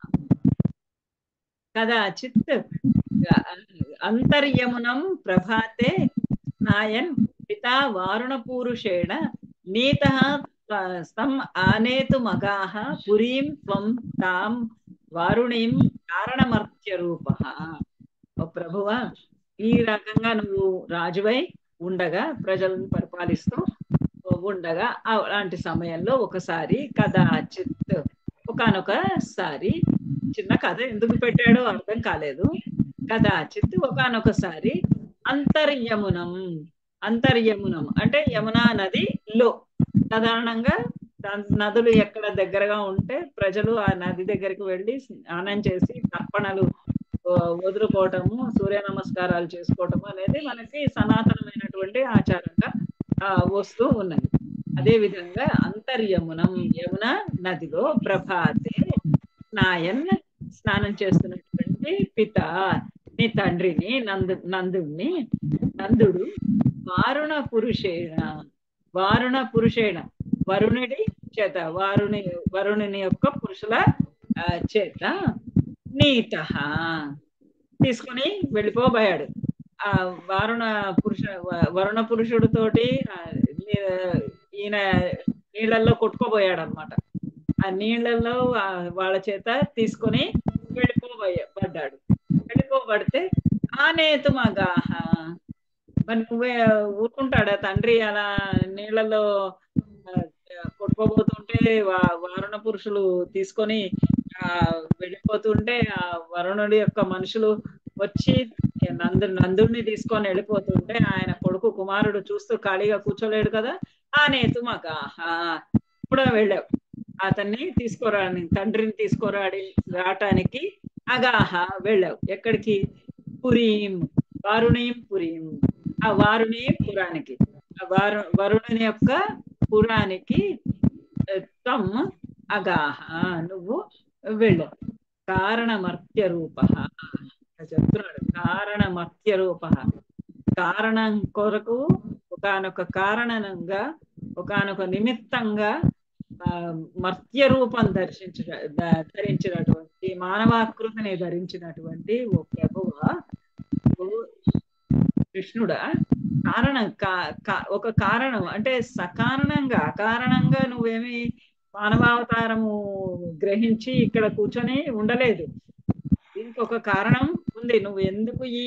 కదాచిత్ అంతర్యమునం ప్రభాతే స్నాయన్ పితా వారుణపూరుషేణ నీత స్తం ఆనేతు మగాహ పురీం త్వం తాం వారుణీం కారణమర్త్య రూప ఓ ప్రభువా ఈ రకంగా నువ్వు రాజువై ఉండగా ప్రజలను పరిపాలిస్తూ ఉండగా అలాంటి సమయంలో ఒకసారి కదాచిత్ ఒకనొకసారి చిన్న కథ ఎందుకు పెట్టాడో అర్థం కాలేదు కదాచిత్ ఒకనొకసారి అంతర్యమునం అంతర్యమునం అంటే యమునా నది లో సాధారణంగా నదులు ఎక్కడ దగ్గరగా ఉంటే ప్రజలు ఆ నది దగ్గరికి వెళ్ళి స్నానం చేసి తర్పణలు వదులుకోవటము సూర్య నమస్కారాలు చేసుకోవటము అనేది మనకి సనాతనమైనటువంటి ఆచారంగా వస్తూ ఉన్నది అదే విధంగా అంతర్యమునం యమున నదిలో ప్రభాతే నాయన్ స్నానం చేస్తున్నటువంటి పిత నీ తండ్రిని నందు నందుడిని నందుడు వారుణ పురుషేణ వారుణ పురుషేణ వరుణుడి చేత వారుని వరుణుని యొక్క పురుషుల ఆ, చేత నీత తీసుకుని వెళ్ళిపోబోయాడు ఆ వారుణ పురుష వ- వరుణ పురుషుడితోటి ఆ, నీ- ఈయన నీళ్ళల్లో కొట్టుకోబోయాడు అనమాట ఆ నీళ్ళల్లో ఆ వాళ్ళ చేత తీసుకొని వెళ్ళిపోబోయా పడ్డాడు వెళ్ళిపోబడితే ఆనేతు మగాహ మరి నువ్వే ఊరుకుంటాడా తండ్రి అలా నీళ్ళలో ఆ, కొట్టుకోబోతుంటే వా- వారుణ పురుషులు తీసుకొని ఆ వెళ్ళిపోతుంటే ఆ వరుణుడి యొక్క మనుషులు వచ్చి నందు నందుడిని తీసుకొని వెళ్ళిపోతుంటే ఆయన కొడుకు కుమారుడు చూస్తూ ఖాళీగా కూర్చోలేడు కదా ఆ నేతు మగాహ ఇప్పుడు వెళ్ళావు అతన్ని తీసుకురాని తండ్రిని తీసుకురాడి రావటానికి అగాహ వెళ్ళావు ఎక్కడికి పురీం వారుణీం పురీం ఆ వారుణి పురానికి ఆ వారు వరుణుని యొక్క పురానికి ఆ, త్వం అగాహ నువ్వు వెళ్ళావు కారణమర్త్య రూప చెప్తున్నాడు కారణమర్త్య రూప కారణం కొరకు ఒకనొక కారణంగా ఒకనొక నిమిత్తంగా ఆ, మర్త్య రూపం దర్శించిన ద- ధరించినటువంటి మానవాకృతిని ధరించినటువంటి ఓ ప్రభువ నువ్వు కృష్ణుడా కారణం కా- కా- ఒక కారణం అంటే సకారణంగా అకారణంగా నువ్వేమి మానవావతారము గ్రహించి ఇక్కడ కూర్చొని ఉండలేదు దీనికి ఒక కారణం ఉంది నువ్వు ఎందుకు ఈ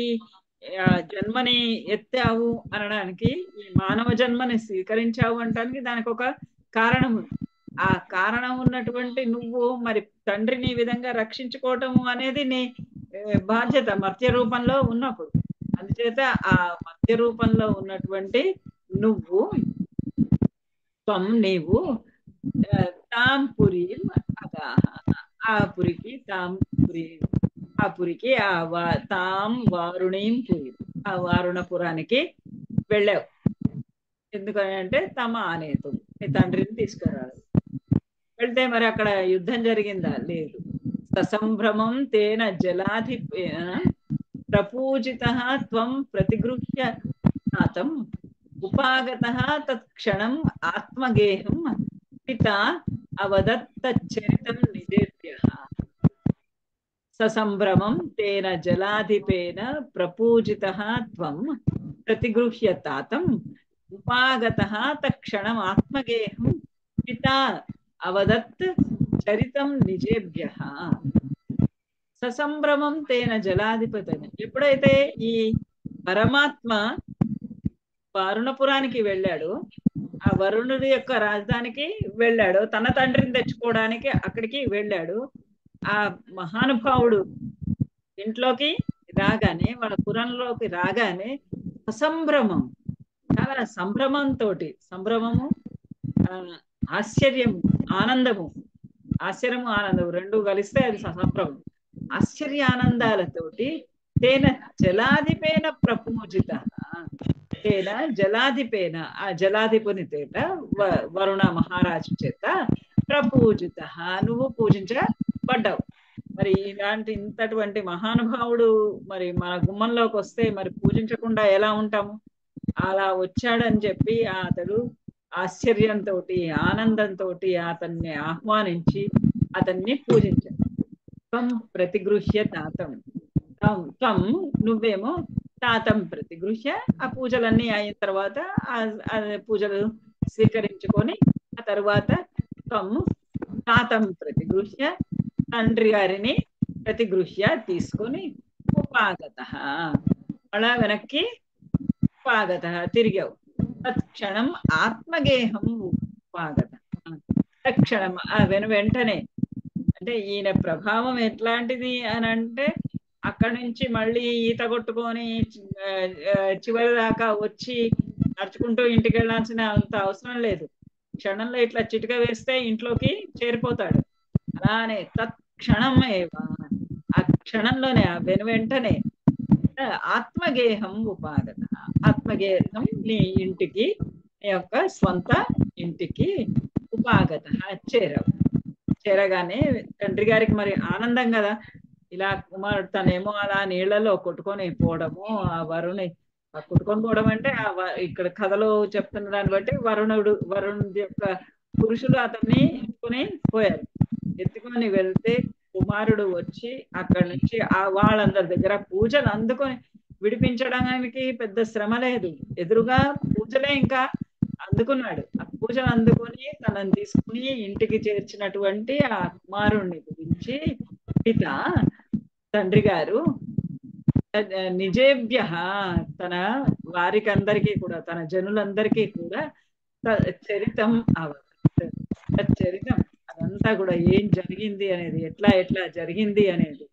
ఆ, జన్మని ఎత్తావు అనడానికి ఈ మానవ జన్మని స్వీకరించావు అనడానికి దానికి ఒక కారణం ఉంది ఆ కారణం ఉన్నటువంటి నువ్వు మరి తండ్రిని ఈ విధంగా రక్షించుకోవటము అనేది నీ ఏ, బాధ్యత మర్త్య రూపంలో ఉన్నప్పుడు అందుచేత ఆ మధ్య రూపంలో ఉన్నటువంటి నువ్వు త్వం నీవు ఆ, తాం పురి అగాహ ఆ పురికి తాం పురి ఆ పురికి ఆ వా తాం వారుణీం పురి ఆ వారుణపురానికి వెళ్ళావు ఎందుకని అంటే తమ ఆనేతు నీ తండ్రిని తీసుకురాడు వెళ్తే మరి అక్కడ యుద్ధం జరిగిందా లేదు ససంభ్రమం తేన జలాధిపేన ప్రపూజిత త్వం ప్రతిగృహ్య నాతం ఉపాగత తత్క్షణం ఆత్మగేహం పిత అవదత్తచరితం నిజేభ్య ససంభ్రమం తేన జలాధిపేన ప్రపూజిత త్వం ప్రతిగృహ్య తాతం ఉపాగత తక్షణం ఆత్మగేహం పిత అవదత్ చరితం నిజేభ్య ససంభ్రమం తేన జలాధిపతిని ఎప్పుడైతే ఈ పరమాత్మ వరుణపురానికి వెళ్ళాడు ఆ వరుణుడి యొక్క రాజధానికి వెళ్ళాడు తన తండ్రిని తెచ్చుకోవడానికి అక్కడికి వెళ్ళాడు ఆ మహానుభావుడు ఇంట్లోకి రాగానే వాళ్ళ పురంలోకి రాగానే అసంభ్రమం చాలా సంభ్రమంతో సంభ్రమము ఆ, ఆశ్చర్యము ఆనందము ఆశ్చర్యము ఆనందము రెండు కలిస్తే అది సంభ్రమం ఆశ్చర్య ఆనందాలతోటి తేన జలాధిపేన ప్రపూజిత తేన జలాధిపేన ఆ జలాధిపుని చేత వ- వరుణ మహారాజు చేత ప్రపూజిత నువ్వు పూజించబడ్డావు మరి ఇలాంటి ఇంతటువంటి మహానుభావుడు మరి మన గుమ్మంలోకి వస్తే మరి పూజించకుండా ఎలా ఉంటాము అలా వచ్చాడని చెప్పి ఆ అతడు ఆశ్చర్యంతో ఆనందంతో అతన్ని ఆహ్వానించి అతన్ని పూజించాడు త్వం ప్రతిగృహ్య తాతం త్వం త్వం నువ్వేమో తాతం ప్రతిగృహ్య ఆ పూజలన్నీ అయిన తర్వాత ఆ- ఆ పూజలు స్వీకరించుకొని ఆ తర్వాత త్వం తాతం ప్రతిగృహ్య తండ్రి గారిని ప్రతిగృహ్య తీసుకొని ఉపాగత అలా వెనక్కి ఉపాగత తిరిగావు తత్క్షణం ఆత్మగేహం ఉపాగత తక్షణం ఆ వెను వెంటనే అంటే ఈయన ప్రభావం ఎట్లాంటిది అని అంటే అక్కడి నుంచి మళ్ళీ ఈత కొట్టుకొని ఆ, ఆ, చివరి దాకా వచ్చి నడుచుకుంటూ ఇంటికి వెళ్ళాల్సిన అంత అవసరం లేదు క్షణంలో ఇట్లా చిటిక వేస్తే ఇంట్లోకి చేరిపోతాడు అలానే తత్క్షణం ఆ క్షణంలోనే ఆ వెను వెంటనే ఆ, ఆత్మగేహం ఉపాగత ఆత్మగేహం నీ ఇంటికి నీ యొక్క స్వంత ఇంటికి ఉపాగత చేరవు చేరగానే తండ్రి గారికి మరి ఆనందం కదా ఇలా కుమారుడు తనేమో అలా నీళ్లలో కొట్టుకొని పోవడము ఆ వరుణి ఆ కొట్టుకొని పోవడం అంటే ఆ వ- ఇక్కడ కథలో చెప్తున్న దాన్ని బట్టి వరుణుడు వరుణుడి యొక్క పురుషులు అతన్ని ఎత్తుకొని పోయారు ఎత్తుకొని వెళ్తే కుమారుడు వచ్చి అక్కడి నుంచి ఆ వాళ్ళందరి దగ్గర పూజలు అందుకొని విడిపించడానికి పెద్ద శ్రమ లేదు ఎదురుగా పూజలే ఇంకా అందుకున్నాడు ఆ పూజలు అందుకొని తనని తీసుకుని ఇంటికి చేర్చినటువంటి ఆ కుమారుణ్ణి గురించి పిత తండ్రి గారు నిజేభ్య తన వారికి అందరికీ కూడా తన జనులందరికీ కూడా త- చరితం అవ చరితం అదంతా కూడా ఏం జరిగింది అనేది ఎట్లా ఎట్లా జరిగింది అనేది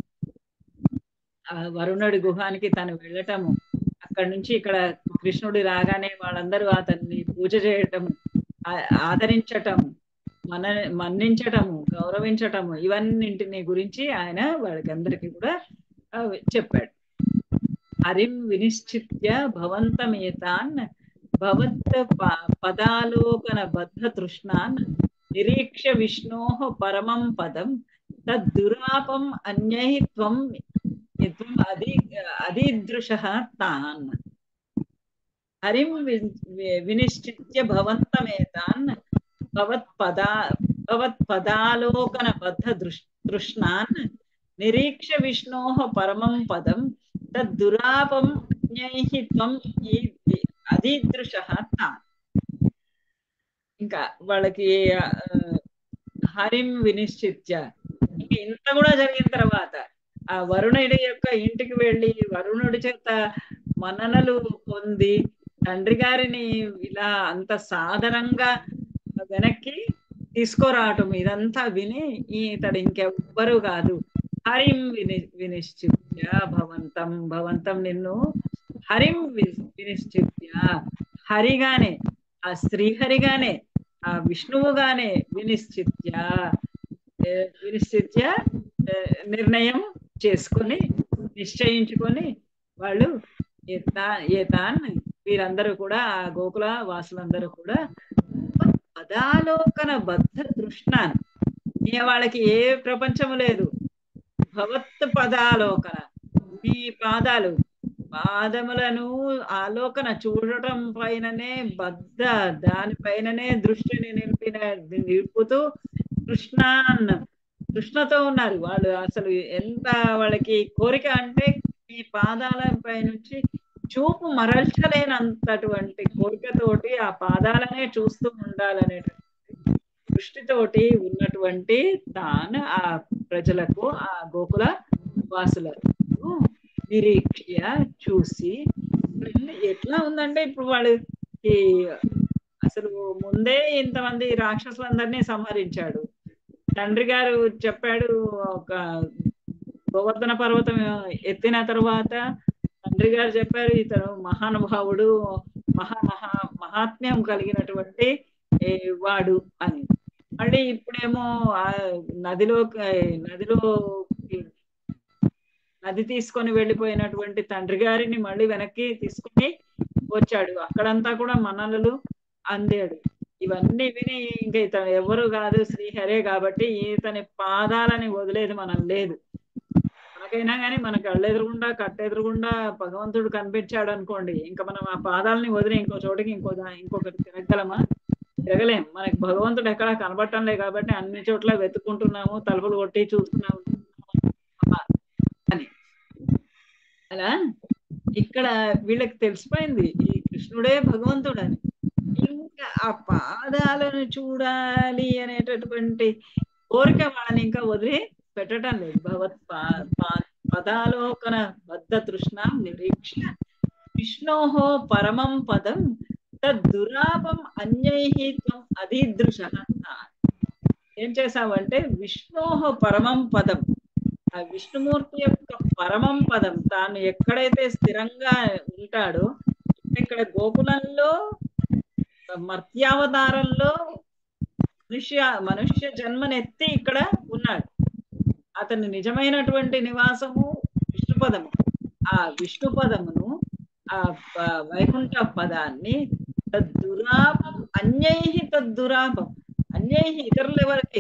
ఆ వరుణుడి గుహానికి తను వెళ్ళటము అక్కడి నుంచి ఇక్కడ కృష్ణుడి రాగానే వాళ్ళందరూ అతన్ని పూజ చేయటము ఆ- ఆదరించటం మన మన్నించటము గౌరవించటము ఇవన్నింటిని గురించి ఆయన వాళ్ళకందరికీ కూడా ఆ, చెప్పాడు హరిం వినిశ్చిత్య భవంతమేతాన్ భవత్ ప- పదాలోకన బద్ధ తృష్ణాన్ నిరీక్ష విష్ణోః పరమం పదం తద్దురాపం అన్యై త్వం త్వం అధి అధీదృశः తాన్ హరిం వి- వి- వినిశ్చిత్య భవంతమేతాన్ భవత్పదా భవత్పదాలోకన బద్ధ దృష్ తృష్ణాన్ నిరీక్ష విష్ణోః పరమం పదం తద్దురాపం అన్యైః త్వం ఈ- ఈ- అధీదృశः తాన్ ఇంకా వాళ్ళకి ఆ, హరిం వినిశ్చిత్య ఇంక ఇంత కూడా జరిగిన తర్వాత ఆ వరుణుడి యొక్క ఇంటికి వెళ్ళి వరుణుడి చేత మన్ననలు పొంది తండ్రి గారిని ఇలా అంత సాధారణంగా వెనక్కి తీసుకురావటం ఇదంతా విని ఇతడు ఇంకెవ్వరు కాదు హరిం విని వినిశ్చిత్య భవంతం భవంతం నిన్ను హరిం వి- వినిశ్చిత్య హరిగానే ఆ శ్రీహరిగానే ఆ విష్ణువుగానే వినిశ్చిత్య ఏ, వినిశ్చిత్య ఏ, నిర్ణయం చేసుకొని నిశ్చయించుకొని వాళ్ళు ఏతా- ఏతాన్ వీరందరూ కూడా ఆ గోకుల వాసులందరూ కూడా పదాలోకన బద్ధ తృష్ణాన్ ఇక వాళ్ళకి ఏ ప్రపంచము లేదు భవత్ పదాలోకన మీ పాదాలు పాదములను ఆలోకన చూడటం పైననే బద్ధ దానిపైననే దృష్టిని నిలిపిన నిలుపుతూ కృష్ణాన్ కృష్ణతో ఉన్నారు వాళ్ళు అసలు ఎంత వాళ్ళకి కోరిక అంటే ఈ పాదాల పై నుంచి చూపు మరల్చలేనంతటువంటి కోరికతోటి ఆ పాదాలనే చూస్తూ ఉండాలనేటువంటి దృష్టితోటి ఉన్నటువంటి తాను ఆ ప్రజలకు ఆ గోకుల వాసులకు నిరీక్ష చూసి ఎట్లా ఉందంటే ఇప్పుడు వాళ్ళు ఈ అసలు ముందే ఇంతమంది రాక్షసులందరినీ సంహరించాడు తండ్రి గారు చెప్పాడు ఒక గోవర్ధన పర్వతం ఎత్తిన తరువాత తండ్రి గారు చెప్పారు ఇతను మహానుభావుడు మహా మహా మహాత్మ్యం కలిగినటువంటి ఏ, వాడు అని మళ్ళీ ఇప్పుడేమో ఆ నదిలో నదిలో నది తీసుకొని వెళ్ళిపోయినటువంటి తండ్రి గారిని మళ్ళీ వెనక్కి తీసుకొని వచ్చాడు అక్కడంతా కూడా మనలలు అందాడు ఇవన్నీ విని ఇంకా ఇతను ఎవరు కాదు శ్రీహరే కాబట్టి ఇతని పాదాలని వదిలేదు మనం లేదు మనకైనా కానీ మన కళ్ళెదురుగుండా కట్టెదురుగుండా భగవంతుడు కనిపించాడు అనుకోండి ఇంకా మనం ఆ పాదాలని వదిలి ఇంకో చోటకి ఇంకో దా- ఇంకొకటి తిరగలమా తిరగలేం మనకి భగవంతుడు ఎక్కడా కనబడటం లేదు కాబట్టి అన్ని చోట్ల వెతుక్కుంటున్నాము తలుపులు కొట్టి చూస్తున్నాము అని అలా ఇక్కడ వీళ్ళకి తెలిసిపోయింది ఈ కృష్ణుడే భగవంతుడు అని ఇంకా ఆ పాదాలను చూడాలి అనేటటువంటి కోరిక వాళ్ళని ఇంకా వదిలి పెట్టడం లేదు భగవత్ పా- పా- పదాలోకన బద్ధ తృష్ణ నిరీక్ష విష్ణోహ పరమం పదం తద్దురాపం అన్యైః త్వం అధీదృశ ఏం చేసావంటే విష్ణోహ పరమం పదం ఆ విష్ణుమూర్తి యొక్క పరమం పదం తాను ఎక్కడైతే స్థిరంగా ఉంటాడో ఇక్కడ గోకులంలో మర్త్యావతారంలో మనుష్య మనుష్య జన్మనెత్తి ఇక్కడ ఉన్నాడు అతని నిజమైనటువంటి నివాసము విష్ణుపదము ఆ విష్ణుపదమును ఆ ప- వైకుంఠ పదాన్ని తద్దురాపం అన్యై తద్దురాపం అన్యై ఇతరులు ఎవరికి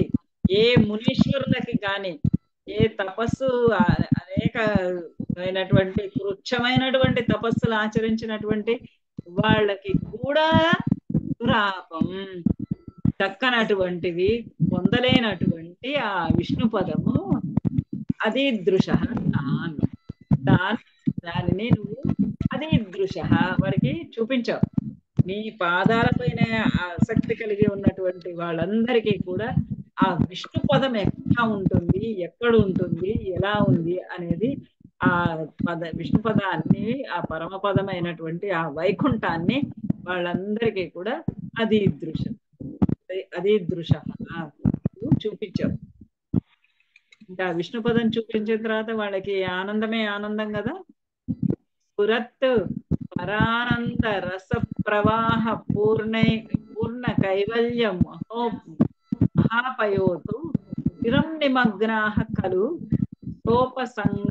ఏ మునీశ్వరులకి కానీ ఏ తపస్సు ఆ- అనేకమైనటువంటి కృచ్ఛమైనటువంటి తపస్సులు ఆచరించినటువంటి వాళ్ళకి కూడా దురాపం దక్కనటువంటివి పొందలేనటువంటి ఆ విష్ణు పదము అది దృశ తాను దాని దానిని నువ్వు అది దృశ వారికి చూపించావు నీ పాదాలపైన ఆసక్తి కలిగి ఉన్నటువంటి వాళ్ళందరికీ కూడా ఆ విష్ణు పదం ఎక్కడ ఉంటుంది ఎక్కడ ఉంటుంది ఎలా ఉంది అనేది ఆ పద విష్ణు పదాన్ని ఆ పరమ పదమైనటువంటి ఆ వైకుంఠాన్ని వాళ్ళందరికీ కూడా అది దృశ్యం అది దృశ చూపించావు ఇంకా విష్ణు పదం చూపించిన తర్వాత వాళ్ళకి ఆనందమే ఆనందం కదా పురత్ పరానంద రస ప్రవాహ పూర్ణై పూర్ణ కైవల్యం మహో మహాపయోతు స్థిరం నిమగ్నాః ఖలు గోపసంగ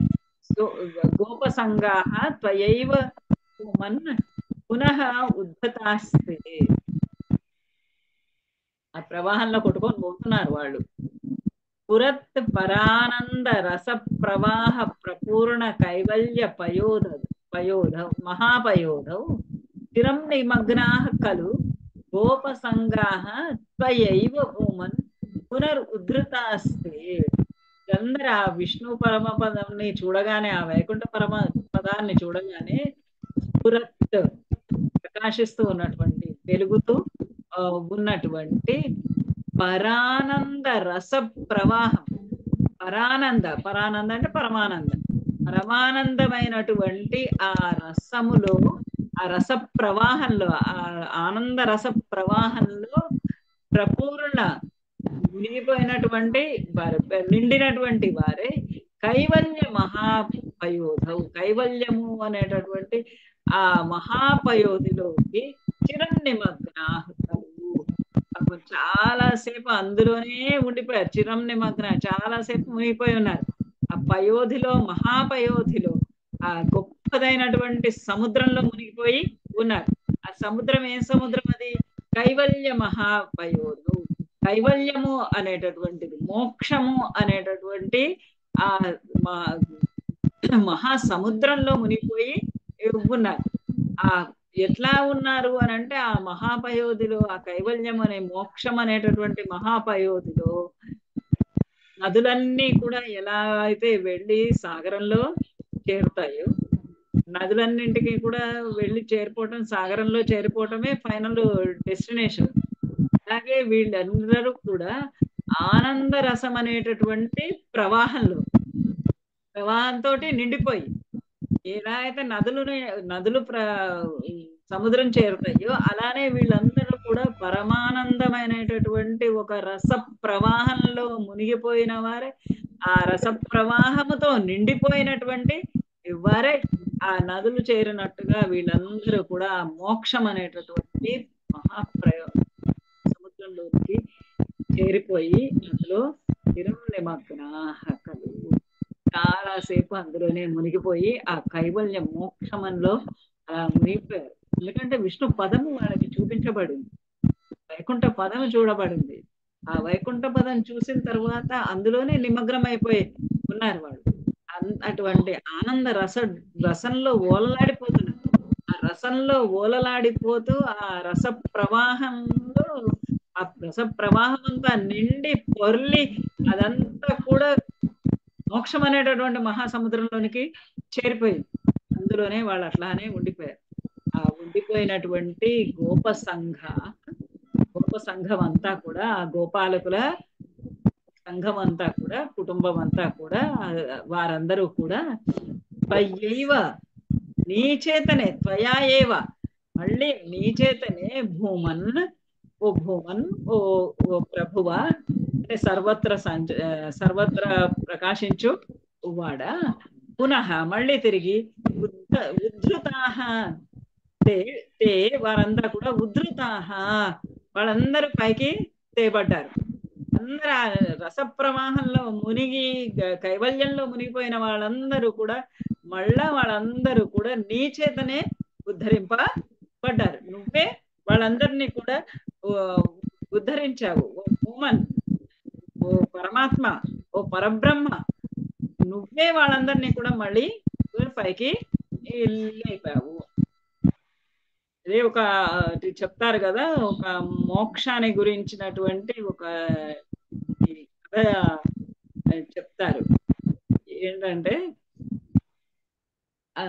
గోపసంగాః త్వయైవ మన్ పునః ఉద్ధతాస్తే ఆ ప్రవాహంలో కొట్టుకొని పోతున్నారు వాళ్ళు పురత్ పరానంద రస ప్రవాహ ప్రపూర్ణ కైవల్య పయోధ పయోధ మహాపయోధౌ స్థిరం నిమగ్నాః ఖలు గోపసంగాః త్వయైవ భూమన్ పునర్ ఉద్ధృతాస్తే అందరు ఆ విష్ణు పరమ పదంని చూడగానే ఆ వైకుంఠ పరమ పదాన్ని చూడగానే పురత్ ప్రకాశిస్తూ ఉన్నటువంటి వెలుగుతూ ఆ, ఉన్నటువంటి పరానంద రస ప్రవాహం పరానంద పరానంద అంటే పరమానంద పరమానందమైనటువంటి ఆ రసములో ఆ రస ప్రవాహంలో ఆ ఆనంద రస ప్రవాహంలో ప్రపూర్ణ మునిగిపోయినటువంటి వారు నిండినటువంటి వారే కైవల్య మహాపయోధవు కైవల్యము అనేటటువంటి ఆ మహాపయోధిలోకి చిరన్నిమగ్నాహుతవు అప్పుడు చాలా సేపు అందులోనే ఉండిపోయారు చిరం నిమగ్న చాలా సేపు మునిగిపోయి ఉన్నారు ఆ పయోధిలో మహాపయోధిలో ఆ గొప్పదైనటువంటి సముద్రంలో మునిగిపోయి ఉన్నారు ఆ సముద్రం ఏం సముద్రం అది కైవల్య మహాపయోధు కైవల్యము అనేటటువంటిది మోక్షము అనేటటువంటి ఆ మా- మహాసముద్రంలో మునిగిపోయి ఉన్నారు ఆ ఎట్లా ఉన్నారు అని అంటే ఆ మహాపయోధిలో ఆ కైవల్యం అనే మోక్షం అనేటటువంటి మహాపయోధిలో నదులన్నీ కూడా ఎలా అయితే వెళ్ళి సాగరంలో చేరుతాయో నదులన్నింటికి కూడా వెళ్ళి చేరిపోవటం సాగరంలో చేరిపోవటమే ఫైనల్ డెస్టినేషన్ అలాగే వీళ్ళందరూ కూడా ఆనంద రసం అనేటటువంటి ప్రవాహంలో ప్రవాహంతో నిండిపోయి ఎలా అయితే నదులు నదులు ప్ర సముద్రం చేరుతాయో అలానే వీళ్ళందరూ కూడా పరమానందమైనటువంటి ఒక రస ప్రవాహంలో మునిగిపోయిన వారే ఆ రస ప్రవాహముతో నిండిపోయినటువంటి వారే ఆ నదులు చేరినట్టుగా వీళ్ళందరూ కూడా ఆ మోక్షం అనేటటువంటి మహాప్రయో సముద్రంలోకి చేరిపోయి అందులో స్థిరం నిమగ్నాః కలు చాలా సేపు అందులోనే మునిగిపోయి ఆ కైవల్య మోక్షమంలో అలా మునిగిపోయారు ఎందుకంటే విష్ణు పదము వాళ్ళకి చూపించబడింది వైకుంఠ పదము చూడబడింది ఆ వైకుంఠ పదం చూసిన తర్వాత అందులోనే నిమగ్నం అయిపోయి ఉన్నారు వాళ్ళు అన్- అటువంటి ఆనంద రస రసంలో ఓలలాడిపోతున్నారు ఆ రసంలో ఓలలాడిపోతూ ఆ రస ప్రవాహంలో ఆ రస ప్రవాహం అంతా నిండి పొర్లి అదంతా కూడా మోక్షం అనేటటువంటి మహాసముద్రంలోనికి చేరిపోయింది అందులోనే వాళ్ళు అట్లానే ఉండిపోయారు ఆ ఉండిపోయినటువంటి గోప సంఘ గోప సంఘం అంతా కూడా ఆ గోపాలకుల సంఘం అంతా కూడా కుటుంబం అంతా కూడా ఆ, వారందరూ కూడా త్వయైవ నీ చేతనే త్వయా ఏవ మళ్ళీ నీ చేతనే భూమన్ ఓ భూమన్ ఓ ఓ ప్రభువ అంటే సర్వత్ర సంచ ఆ, సర్వత్ర ప్రకాశించు వాడా పునః మళ్ళీ తిరిగి ఉద్ధ ఉద్ధృతాహ తే తే వారందరూ కూడా ఉద్ధృతాహ వాళ్ళందరూ పైకి తేబడ్డారు అందరూ ఆ రస ప్రవాహంలో మునిగి గ- కైవల్యంలో మునిగిపోయిన వాళ్ళందరూ కూడా మళ్ళా వాళ్ళందరూ కూడా నీ చేతనే ఉద్ధరింపబడ్డారు నువ్వే వాళ్ళందరినీ కూడా ఆ, ఉద్ధరించావు ఉమన్ ఓ పరమాత్మ ఓ పరబ్రహ్మ నువ్వే వాళ్ళందరినీ కూడా మళ్ళీ పైకి లేపావు ఇది ఒక ఇది చెప్తారు కదా ఒక మోక్షాన్ని గురించినటువంటి ఒక ఈ కథ చెప్తారు ఏంటంటే ఆ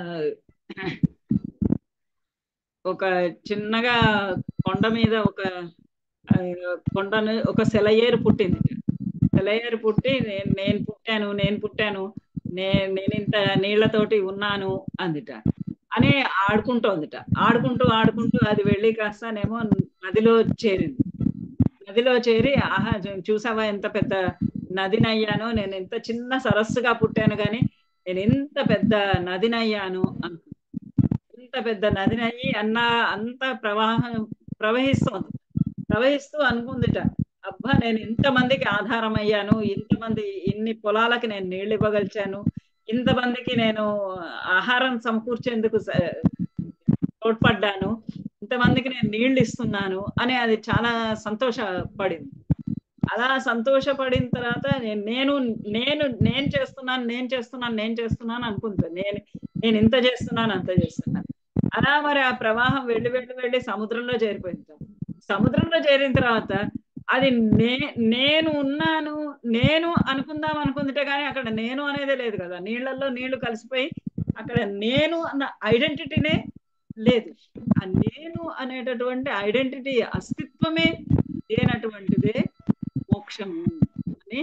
ఒక చిన్నగా కొండ మీద ఒక ఆ, కొండను ఒక సెలయేరు పుట్టింది సెలయేరు పుట్టి నేను నేను పుట్టాను నేను పుట్టాను నే నేను ఇంత నీళ్లతోటి ఉన్నాను అందిట అని ఆడుకుంటోందిట ఆడుకుంటూ ఆడుకుంటూ అది వెళ్ళి కాస్తానేమో నదిలో చేరింది నదిలో చేరి ఆహా చూ- చూసావా ఎంత పెద్ద నదినయ్యాను నేను ఎంత చిన్న సరస్సుగా పుట్టాను కానీ నేను ఎంత పెద్ద నదినయ్యాను అనుకు ఇంత పెద్ద నదినయ్యి అన్న అంత ప్రవాహం ప్రవహిస్తోంది ప్రవహిస్తూ అనుకుందిట అబ్బా నేను ఇంతమందికి ఆధారం అయ్యాను ఇంతమంది ఇన్ని పొలాలకి నేను నీళ్లు ఇవ్వగలిచాను ఇంతమందికి నేను ఆహారం సమకూర్చేందుకు స- తోడ్పడ్డాను ఇంతమందికి నేను నీళ్లు ఇస్తున్నాను అని అది చాలా సంతోషపడింది అలా సంతోషపడిన తర్వాత నేను నేను నేను నేను చేస్తున్నాను నేను చేస్తున్నాను నేను చేస్తున్నాను అనుకుంటా నేను నేను ఇంత చేస్తున్నాను అంత చేస్తున్నాను అలా మరి ఆ ప్రవాహం వెళ్ళి వెళ్ళి వెళ్ళి సముద్రంలో చేరిపోయింది సముద్రంలో చేరిన తర్వాత అది నే నేను ఉన్నాను నేను అనుకుందాం అనుకుందిటే కానీ అక్కడ నేను అనేదే లేదు కదా నీళ్ళల్లో నీళ్లు కలిసిపోయి అక్కడ నేను అన్న ఐడెంటిటీనే లేదు ఆ నేను అనేటటువంటి ఐడెంటిటీ అస్తిత్వమే లేనటువంటిదే మోక్షము అని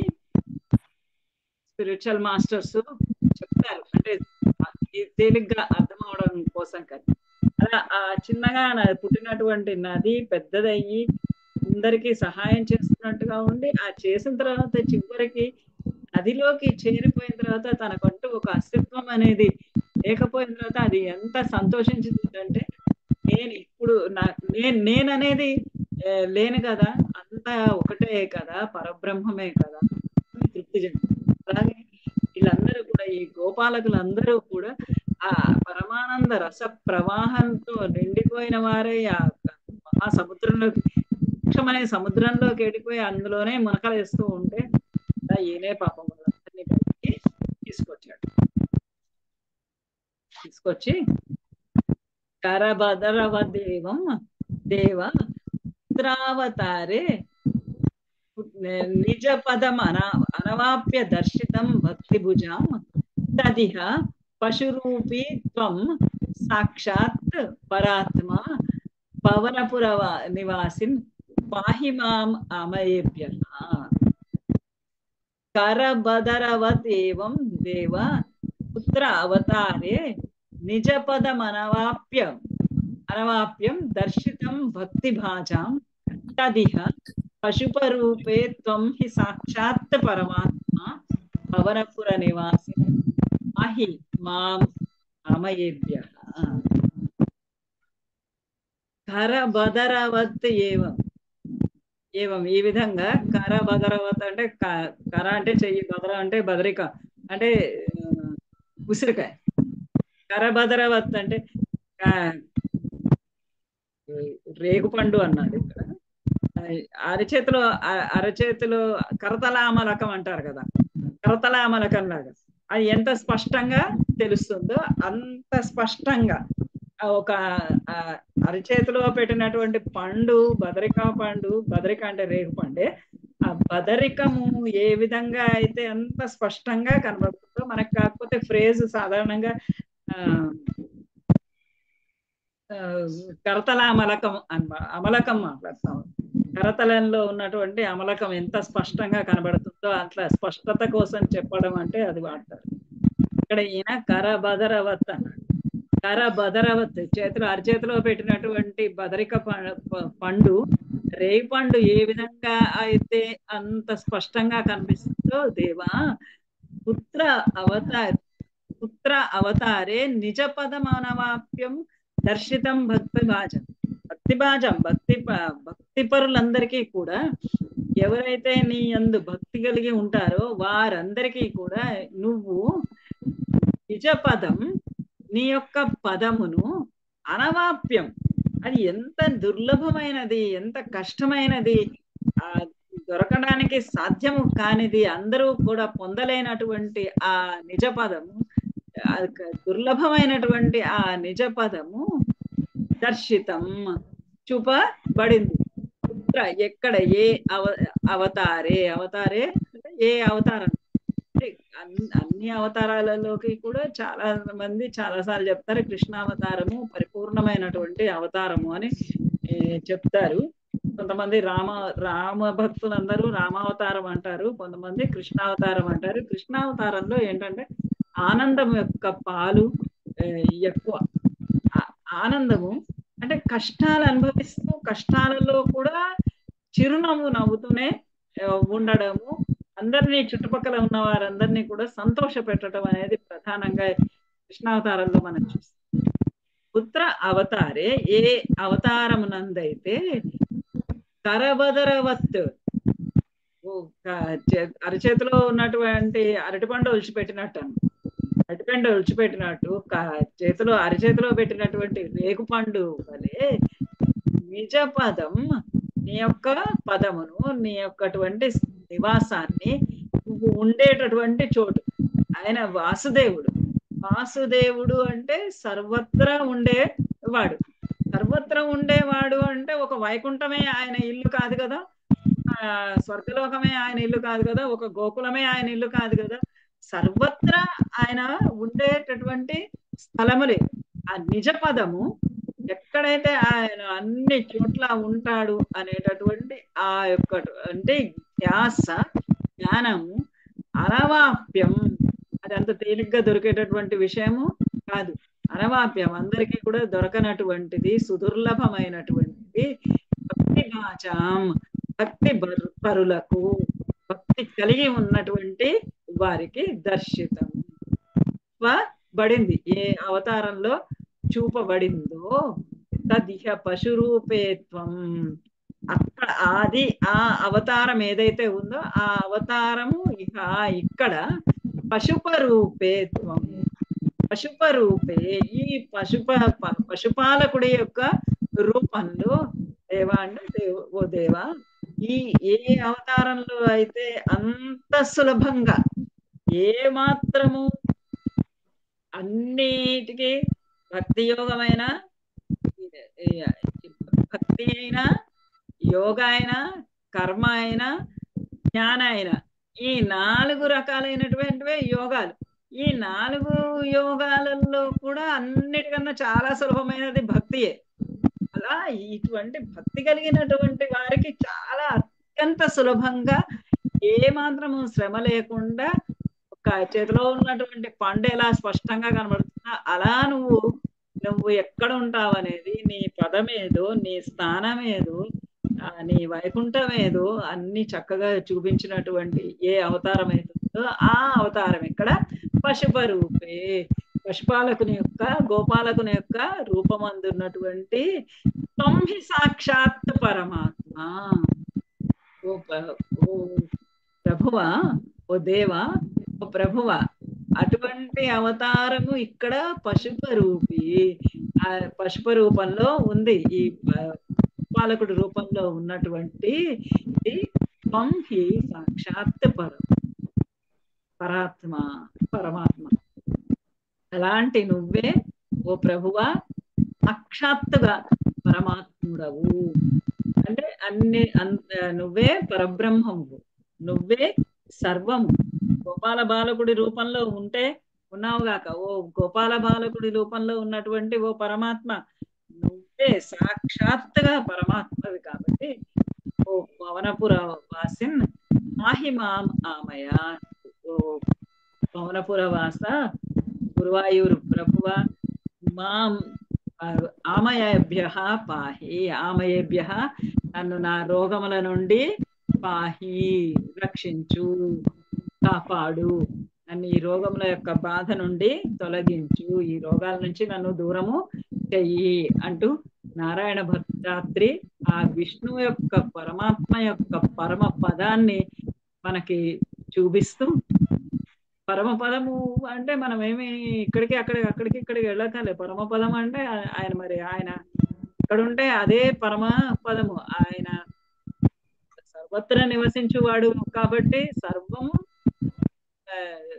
స్పిరిచువల్ మాస్టర్స్ చెప్తారు అంటే ఇది తేలిగ్గా అర్థం అవడం కోసం కదా అలా ఆ చిన్నగా నా- పుట్టినటువంటి నది పెద్దదయ్యి అందరికీ సహాయం చేస్తున్నట్టుగా ఉండి ఆ చేసిన తర్వాత చివరికి నదిలోకి చేరిపోయిన తర్వాత తనకంటూ ఒక అస్తిత్వం అనేది లేకపోయిన తర్వాత అది ఎంత సంతోషించిందంటే నేను ఇప్పుడు నా నేను నేననేది ఏ, లేను కదా అంతా ఒకటే కదా పరబ్రహ్మమే కదా అని తృప్తి చెందింది అలాగే వీళ్ళందరూ కూడా ఈ గోపాలకులందరూ కూడా ఆ పరమానంద రస ప్రవాహంతో నిండిపోయిన వారే ఆ మహాసముద్రంలోకి మోక్షమనే సముద్రంలోకి వెళ్ళిపోయి అందులోనే మునకలేస్తూ ఉంటే ఇలా ఈయనే పాపం వాళ్ళందరినీ బయటికి తీసుకొచ్చాడు తీసుకొచ్చి కరబదరవ దేవం దేవ పుత్రావతారే నిజ పదం అన అనవాప్య దర్శితం భక్తి భుజాం తదిహ పశురూపీ త్వం సాక్షాత్ పరాత్మ పవనపుర నివాసిన్ పాహి మాం అమయేభ్య కరబదరవతేవం దేవ పుత్ర అవతారే నిజ పదమనవాప్యం అనవాప్యం దర్శితం భక్తి భాజాం తదిహ పశుపరూపే త్వం హి సాక్షాత్ పరమాత్మ పవనపుర నివాసి అహి మాం అమయేభ్య కరబదరవత్ ఏవం ఏవం ఈ విధంగా కర బదరవత్ అంటే క- కర అంటే చెయ్యి బదర అంటే బదరిక అంటే ఆ, ఉసిరికాయ కర బదరవత్ అంటే కా- రేగుపండు అన్నాడు ఇక్కడ ఆ, అరచేతిలో అ- అరచేతిలో కరతలామలకం అంటారు కదా కరతలామలకం లాగా అది ఎంత స్పష్టంగా తెలుస్తుందో అంత స్పష్టంగా ఆ ఒక ఆ, అరచేతిలో పెట్టినటువంటి పండు బదరికా పండు బదరిక అంటే రేగు పండే ఆ బదరికము ఏ విధంగా అయితే అంత స్పష్టంగా కనబడుతుందో మనకు కాకపోతే ఫ్రేజ్ సాధారణంగా ఆ ఆ, కరతల అమలకం అన్మా అమలకం మాట్లాడతాం కరతలంలో ఉన్నటువంటి అమలకం ఎంత స్పష్టంగా కనబడుతుందో అట్లా స్పష్టత కోసం చెప్పడం అంటే అది వాడతారు ఇక్కడ ఈయన కర బదరవత్ అన్నాడు కర బదరవత్ చేతిలో అరచేతిలో పెట్టినటువంటి బదరిక ప- ప- పండు రేయి పండు ఏ విధంగా అయితే అంత స్పష్టంగా కనిపిస్తుందో దేవా పుత్ర అవతార్ పుత్ర అవతారే నిజ పదమానవాప్యం దర్శితం భక్తి భాజం భక్తి భాజం భక్తి ప- భక్తి పరులందరికీ కూడా ఎవరైతే నీ అందు భక్తి కలిగి ఉంటారో వారందరికీ కూడా నువ్వు నిజ పదం నీ యొక్క పదమును అనవాప్యం అది ఎంత దుర్లభమైనది ఎంత కష్టమైనది ఆ దొరకడానికి సాధ్యము కానిది అందరూ కూడా పొందలేనటువంటి ఆ నిజ పదము ఆ క- దుర్లభమైనటువంటి ఆ నిజ పదము దర్శితం చూపబడింది పుత్ర ఎక్కడ ఏ అవ అవతారే అవతారే అంటే ఏ అవతారం అంటే అన్- అన్ని అవతారాలలోకి కూడా చాలా మంది చాలా సార్లు చెప్తారు కృష్ణావతారము పరిపూర్ణమైనటువంటి అవతారము అని ఏ, చెప్తారు కొంతమంది రామ రామ భక్తులందరూ రామావతారం అంటారు కొంతమంది కృష్ణావతారం అంటారు కృష్ణావతారంలో ఏంటంటే ఆనందం యొక్క పాలు ఏ, ఎక్కువ ఆ- ఆనందము అంటే కష్టాలు అనుభవిస్తూ కష్టాలలో కూడా చిరునవ్వు నవ్వుతూనే ఆ, ఉండడము అందరినీ చుట్టుపక్కల ఉన్న వారందరినీ కూడా సంతోష పెట్టడం అనేది ప్రధానంగా కృష్ణావతారంలో మనం చూస్తాం పుత్ర అవతారే ఏ అవతారమునందైతే కరబదరవత్ ఓ క- చే- అరచేతిలో ఉన్నటువంటి అరటిపండు ఒలిచిపెట్టినట్టు అన్న. అరటిపండు ఒలిచిపెట్టినట్టు క- చేతిలో అరచేతిలో పెట్టినటువంటి రేగుపండు వలె నిజ పదం నీ యొక్క పదమును నీ యొక్కటువంటి నివాసాన్ని నువ్వు ఉండేటటువంటి చోటు ఆయన వాసుదేవుడు వాసుదేవుడు అంటే సర్వత్రా ఉండేవాడు సర్వత్రా ఉండేవాడు అంటే ఒక వైకుంఠమే ఆయన ఇల్లు కాదు కదా ఆ స్వర్గలోకమే ఆయన ఇల్లు కాదు కదా ఒక గోకులమే ఆయన ఇల్లు కాదు కదా సర్వత్రా ఆయన ఉండేటటువంటి స్థలములే ఆ నిజ పదము ఎక్కడైతే ఆయన అన్ని చోట్ల ఉంటాడు అనేటటువంటి ఆ యొక్క అంటే ధ్యాస జ్ఞానము అనవాప్యం అది అంత తేలిగ్గా దొరికేటటువంటి విషయము కాదు అనవాప్యం అందరికీ కూడా దొరకనటువంటిది సుదుర్లభమైనటువంటిది భక్తి భాషం భక్తి బరు- పరులకు భక్తి కలిగి ఉన్నటువంటి వారికి దర్శితం బడింది ఏ అవతారంలో చూపబడిందో తదిహ పశురూపేత్వం అక్కడ అది ఆ అవతారం ఏదైతే ఉందో ఆ అవతారము ఇక ఇక్కడ పశుపరూపేత్వం పశుపరూపే ఈ పశుప ప- పశుపాలకుడి యొక్క రూపంలో దేవా అంటే దేవ ఓ దేవా ఈ ఏ అవతారంలో అయితే అంత సులభంగా ఏ మాత్రము అన్నిటికీ భక్తి యోగమైన ఈ- ఈ భక్తి అయినా యోగ అయినా కర్మ అయినా జ్ఞాన అయినా ఈ నాలుగు రకాలైనటువంటివే యోగాలు ఈ నాలుగు యోగాలలో కూడా అన్నిటికన్నా చాలా సులభమైనది భక్తియే అలా ఇటువంటి భక్తి కలిగినటువంటి వారికి చాలా అత్యంత సులభంగా ఏ మాత్రము శ్రమ లేకుండా ఒక చేతిలో ఉన్నటువంటి పండు ఎలా స్పష్టంగా కనబడుతుందో అలా నువ్వు నువ్వు ఎక్కడ ఉంటావు అనేది నీ పదమేదో నీ స్థానం ఏదో ఆ, నీ వైకుంఠం ఏదో అన్ని చక్కగా చూపించినటువంటి ఏ అవతారం అవుతుందో ఆ అవతారం ఇక్కడ పశుపరూపే పశుపాలకుని యొక్క గోపాలకుని యొక్క రూపమందున్నటువంటి తొంభి సాక్షాత్ పరమాత్మ ఓ ప- ఓ ప్రభువా ఓ దేవా ఓ ప్రభువా అటువంటి అవతారము ఇక్కడ పశుప రూపి ఆ పశుప రూపంలో ఉంది ఈ ప- పాలకుడి రూపంలో ఉన్నటువంటి ఇది త్వం హి సాక్షాత్ పరం పరాత్మ పరమాత్మ అలాంటి నువ్వే ఓ ప్రభువా సాక్షాత్తుగా పరమాత్ముడవు అంటే అన్ని అన్- నువ్వే పరబ్రహ్మము నువ్వే సర్వము గోపాల బాలకుడి రూపంలో ఉంటే ఉన్నావుగాక ఓ గోపాల బాలకుడి రూపంలో ఉన్నటువంటి ఓ పరమాత్మ నువ్వే సాక్షాత్తుగా పరమాత్మవి కాబట్టి ఓ పవనపుర వాసిన్ మాహి మాం ఆమయ ఓ పవనపుర వాస గురువాయూరు ప్రభువ మాం ఆమయేభ్య పాహి ఆమయేభ్య నన్ను నా రోగముల నుండి పాహి రక్షించు కాపాడు నన్ను ఈ రోగముల యొక్క బాధ నుండి తొలగించు ఈ రోగాల నుంచి నన్ను దూరము చెయ్యి అంటూ నారాయణ భద్రాత్రి ఆ విష్ణువు యొక్క పరమాత్మ యొక్క పరమ పదాన్ని మనకి చూపిస్తూ పరమ పదము అంటే మనం ఏమి ఇక్కడికి అక్కడికి అక్కడికి ఇక్కడికి వెళ్ళకలే పరమ పదం అంటే ఆ- ఆయన మరి ఆయన ఇక్కడ ఉంటే అదే పరమ పదము ఆయన సర్వత్ర నివసించువాడు కాబట్టి సర్వం ఆ,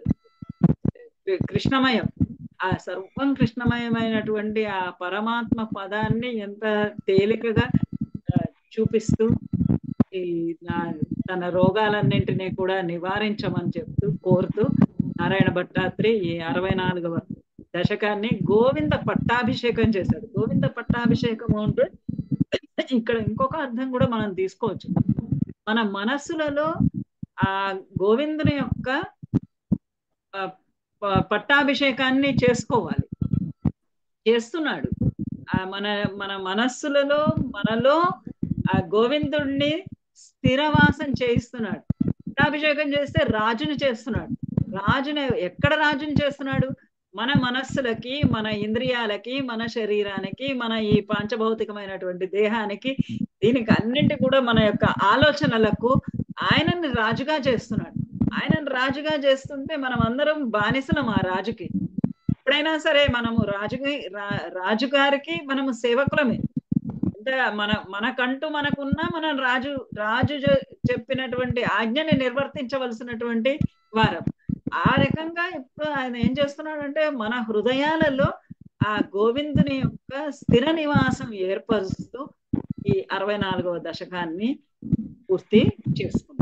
కృష్ణమయం ఆ సర్వం కృష్ణమయమైనటువంటి ఆ పరమాత్మ పదాన్ని ఎంత తేలికగా ఆ, చూపిస్తూ ఈ నా- తన రోగాలన్నింటినీ కూడా నివారించమని చెప్తూ కోరుతూ నారాయణ భట్టాత్రి ఈ అరవై నాలుగవ దశకాన్ని గోవింద పట్టాభిషేకం చేశాడు గోవింద పట్టాభిషేకం అంటే ఇక్కడ ఇంకొక అర్థం కూడా మనం తీసుకోవచ్చు మన మనస్సులలో ఆ గోవిందుని యొక్క ఆ, ప- పట్టాభిషేకాన్ని చేసుకోవాలి చేస్తున్నాడు ఆ మన మన మనస్సులలో మనలో ఆ గోవిందుణ్ణి స్థిరవాసం చేయిస్తున్నాడు పట్టాభిషేకం చేస్తే రాజుని చేస్తున్నాడు రాజుని ఎక్కడ రాజుని చేస్తున్నాడు మన మనస్సులకి మన ఇంద్రియాలకి మన శరీరానికి మన ఈ పాంచభౌతికమైనటువంటి దేహానికి దీనికి అన్నింటి కూడా మన యొక్క ఆలోచనలకు ఆయనని రాజుగా చేస్తున్నాడు ఆయనను రాజుగా చేస్తుంటే మనం అందరం బానిసలం ఆ రాజుకి ఎప్పుడైనా సరే మనము రాజుకి రా- రాజుగారికి మనము సేవకులమే అంటే మన మనకంటూ మనకున్న మనం రాజు రాజు చె- చెప్పినటువంటి ఆజ్ఞని నిర్వర్తించవలసినటువంటి వారం ఆ రకంగా ఇప్పుడు ఆయన ఏం చేస్తున్నాడంటే మన హృదయాలలో ఆ గోవిందుని యొక్క స్థిర నివాసం ఏర్పరుస్తూ ఈ అరవై నాలుగవ దశకాన్ని పూర్తి చేసుకున్నాడు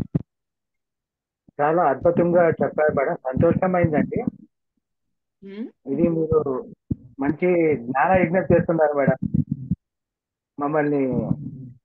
చాలా అద్భుతంగా చెప్పారు మేడం సంతోషమైందండి ఉమ్, ఇది మీరు మంచి జ్ఞాన యజ్ఞం చేస్తున్నారు మేడం మమ్మల్ని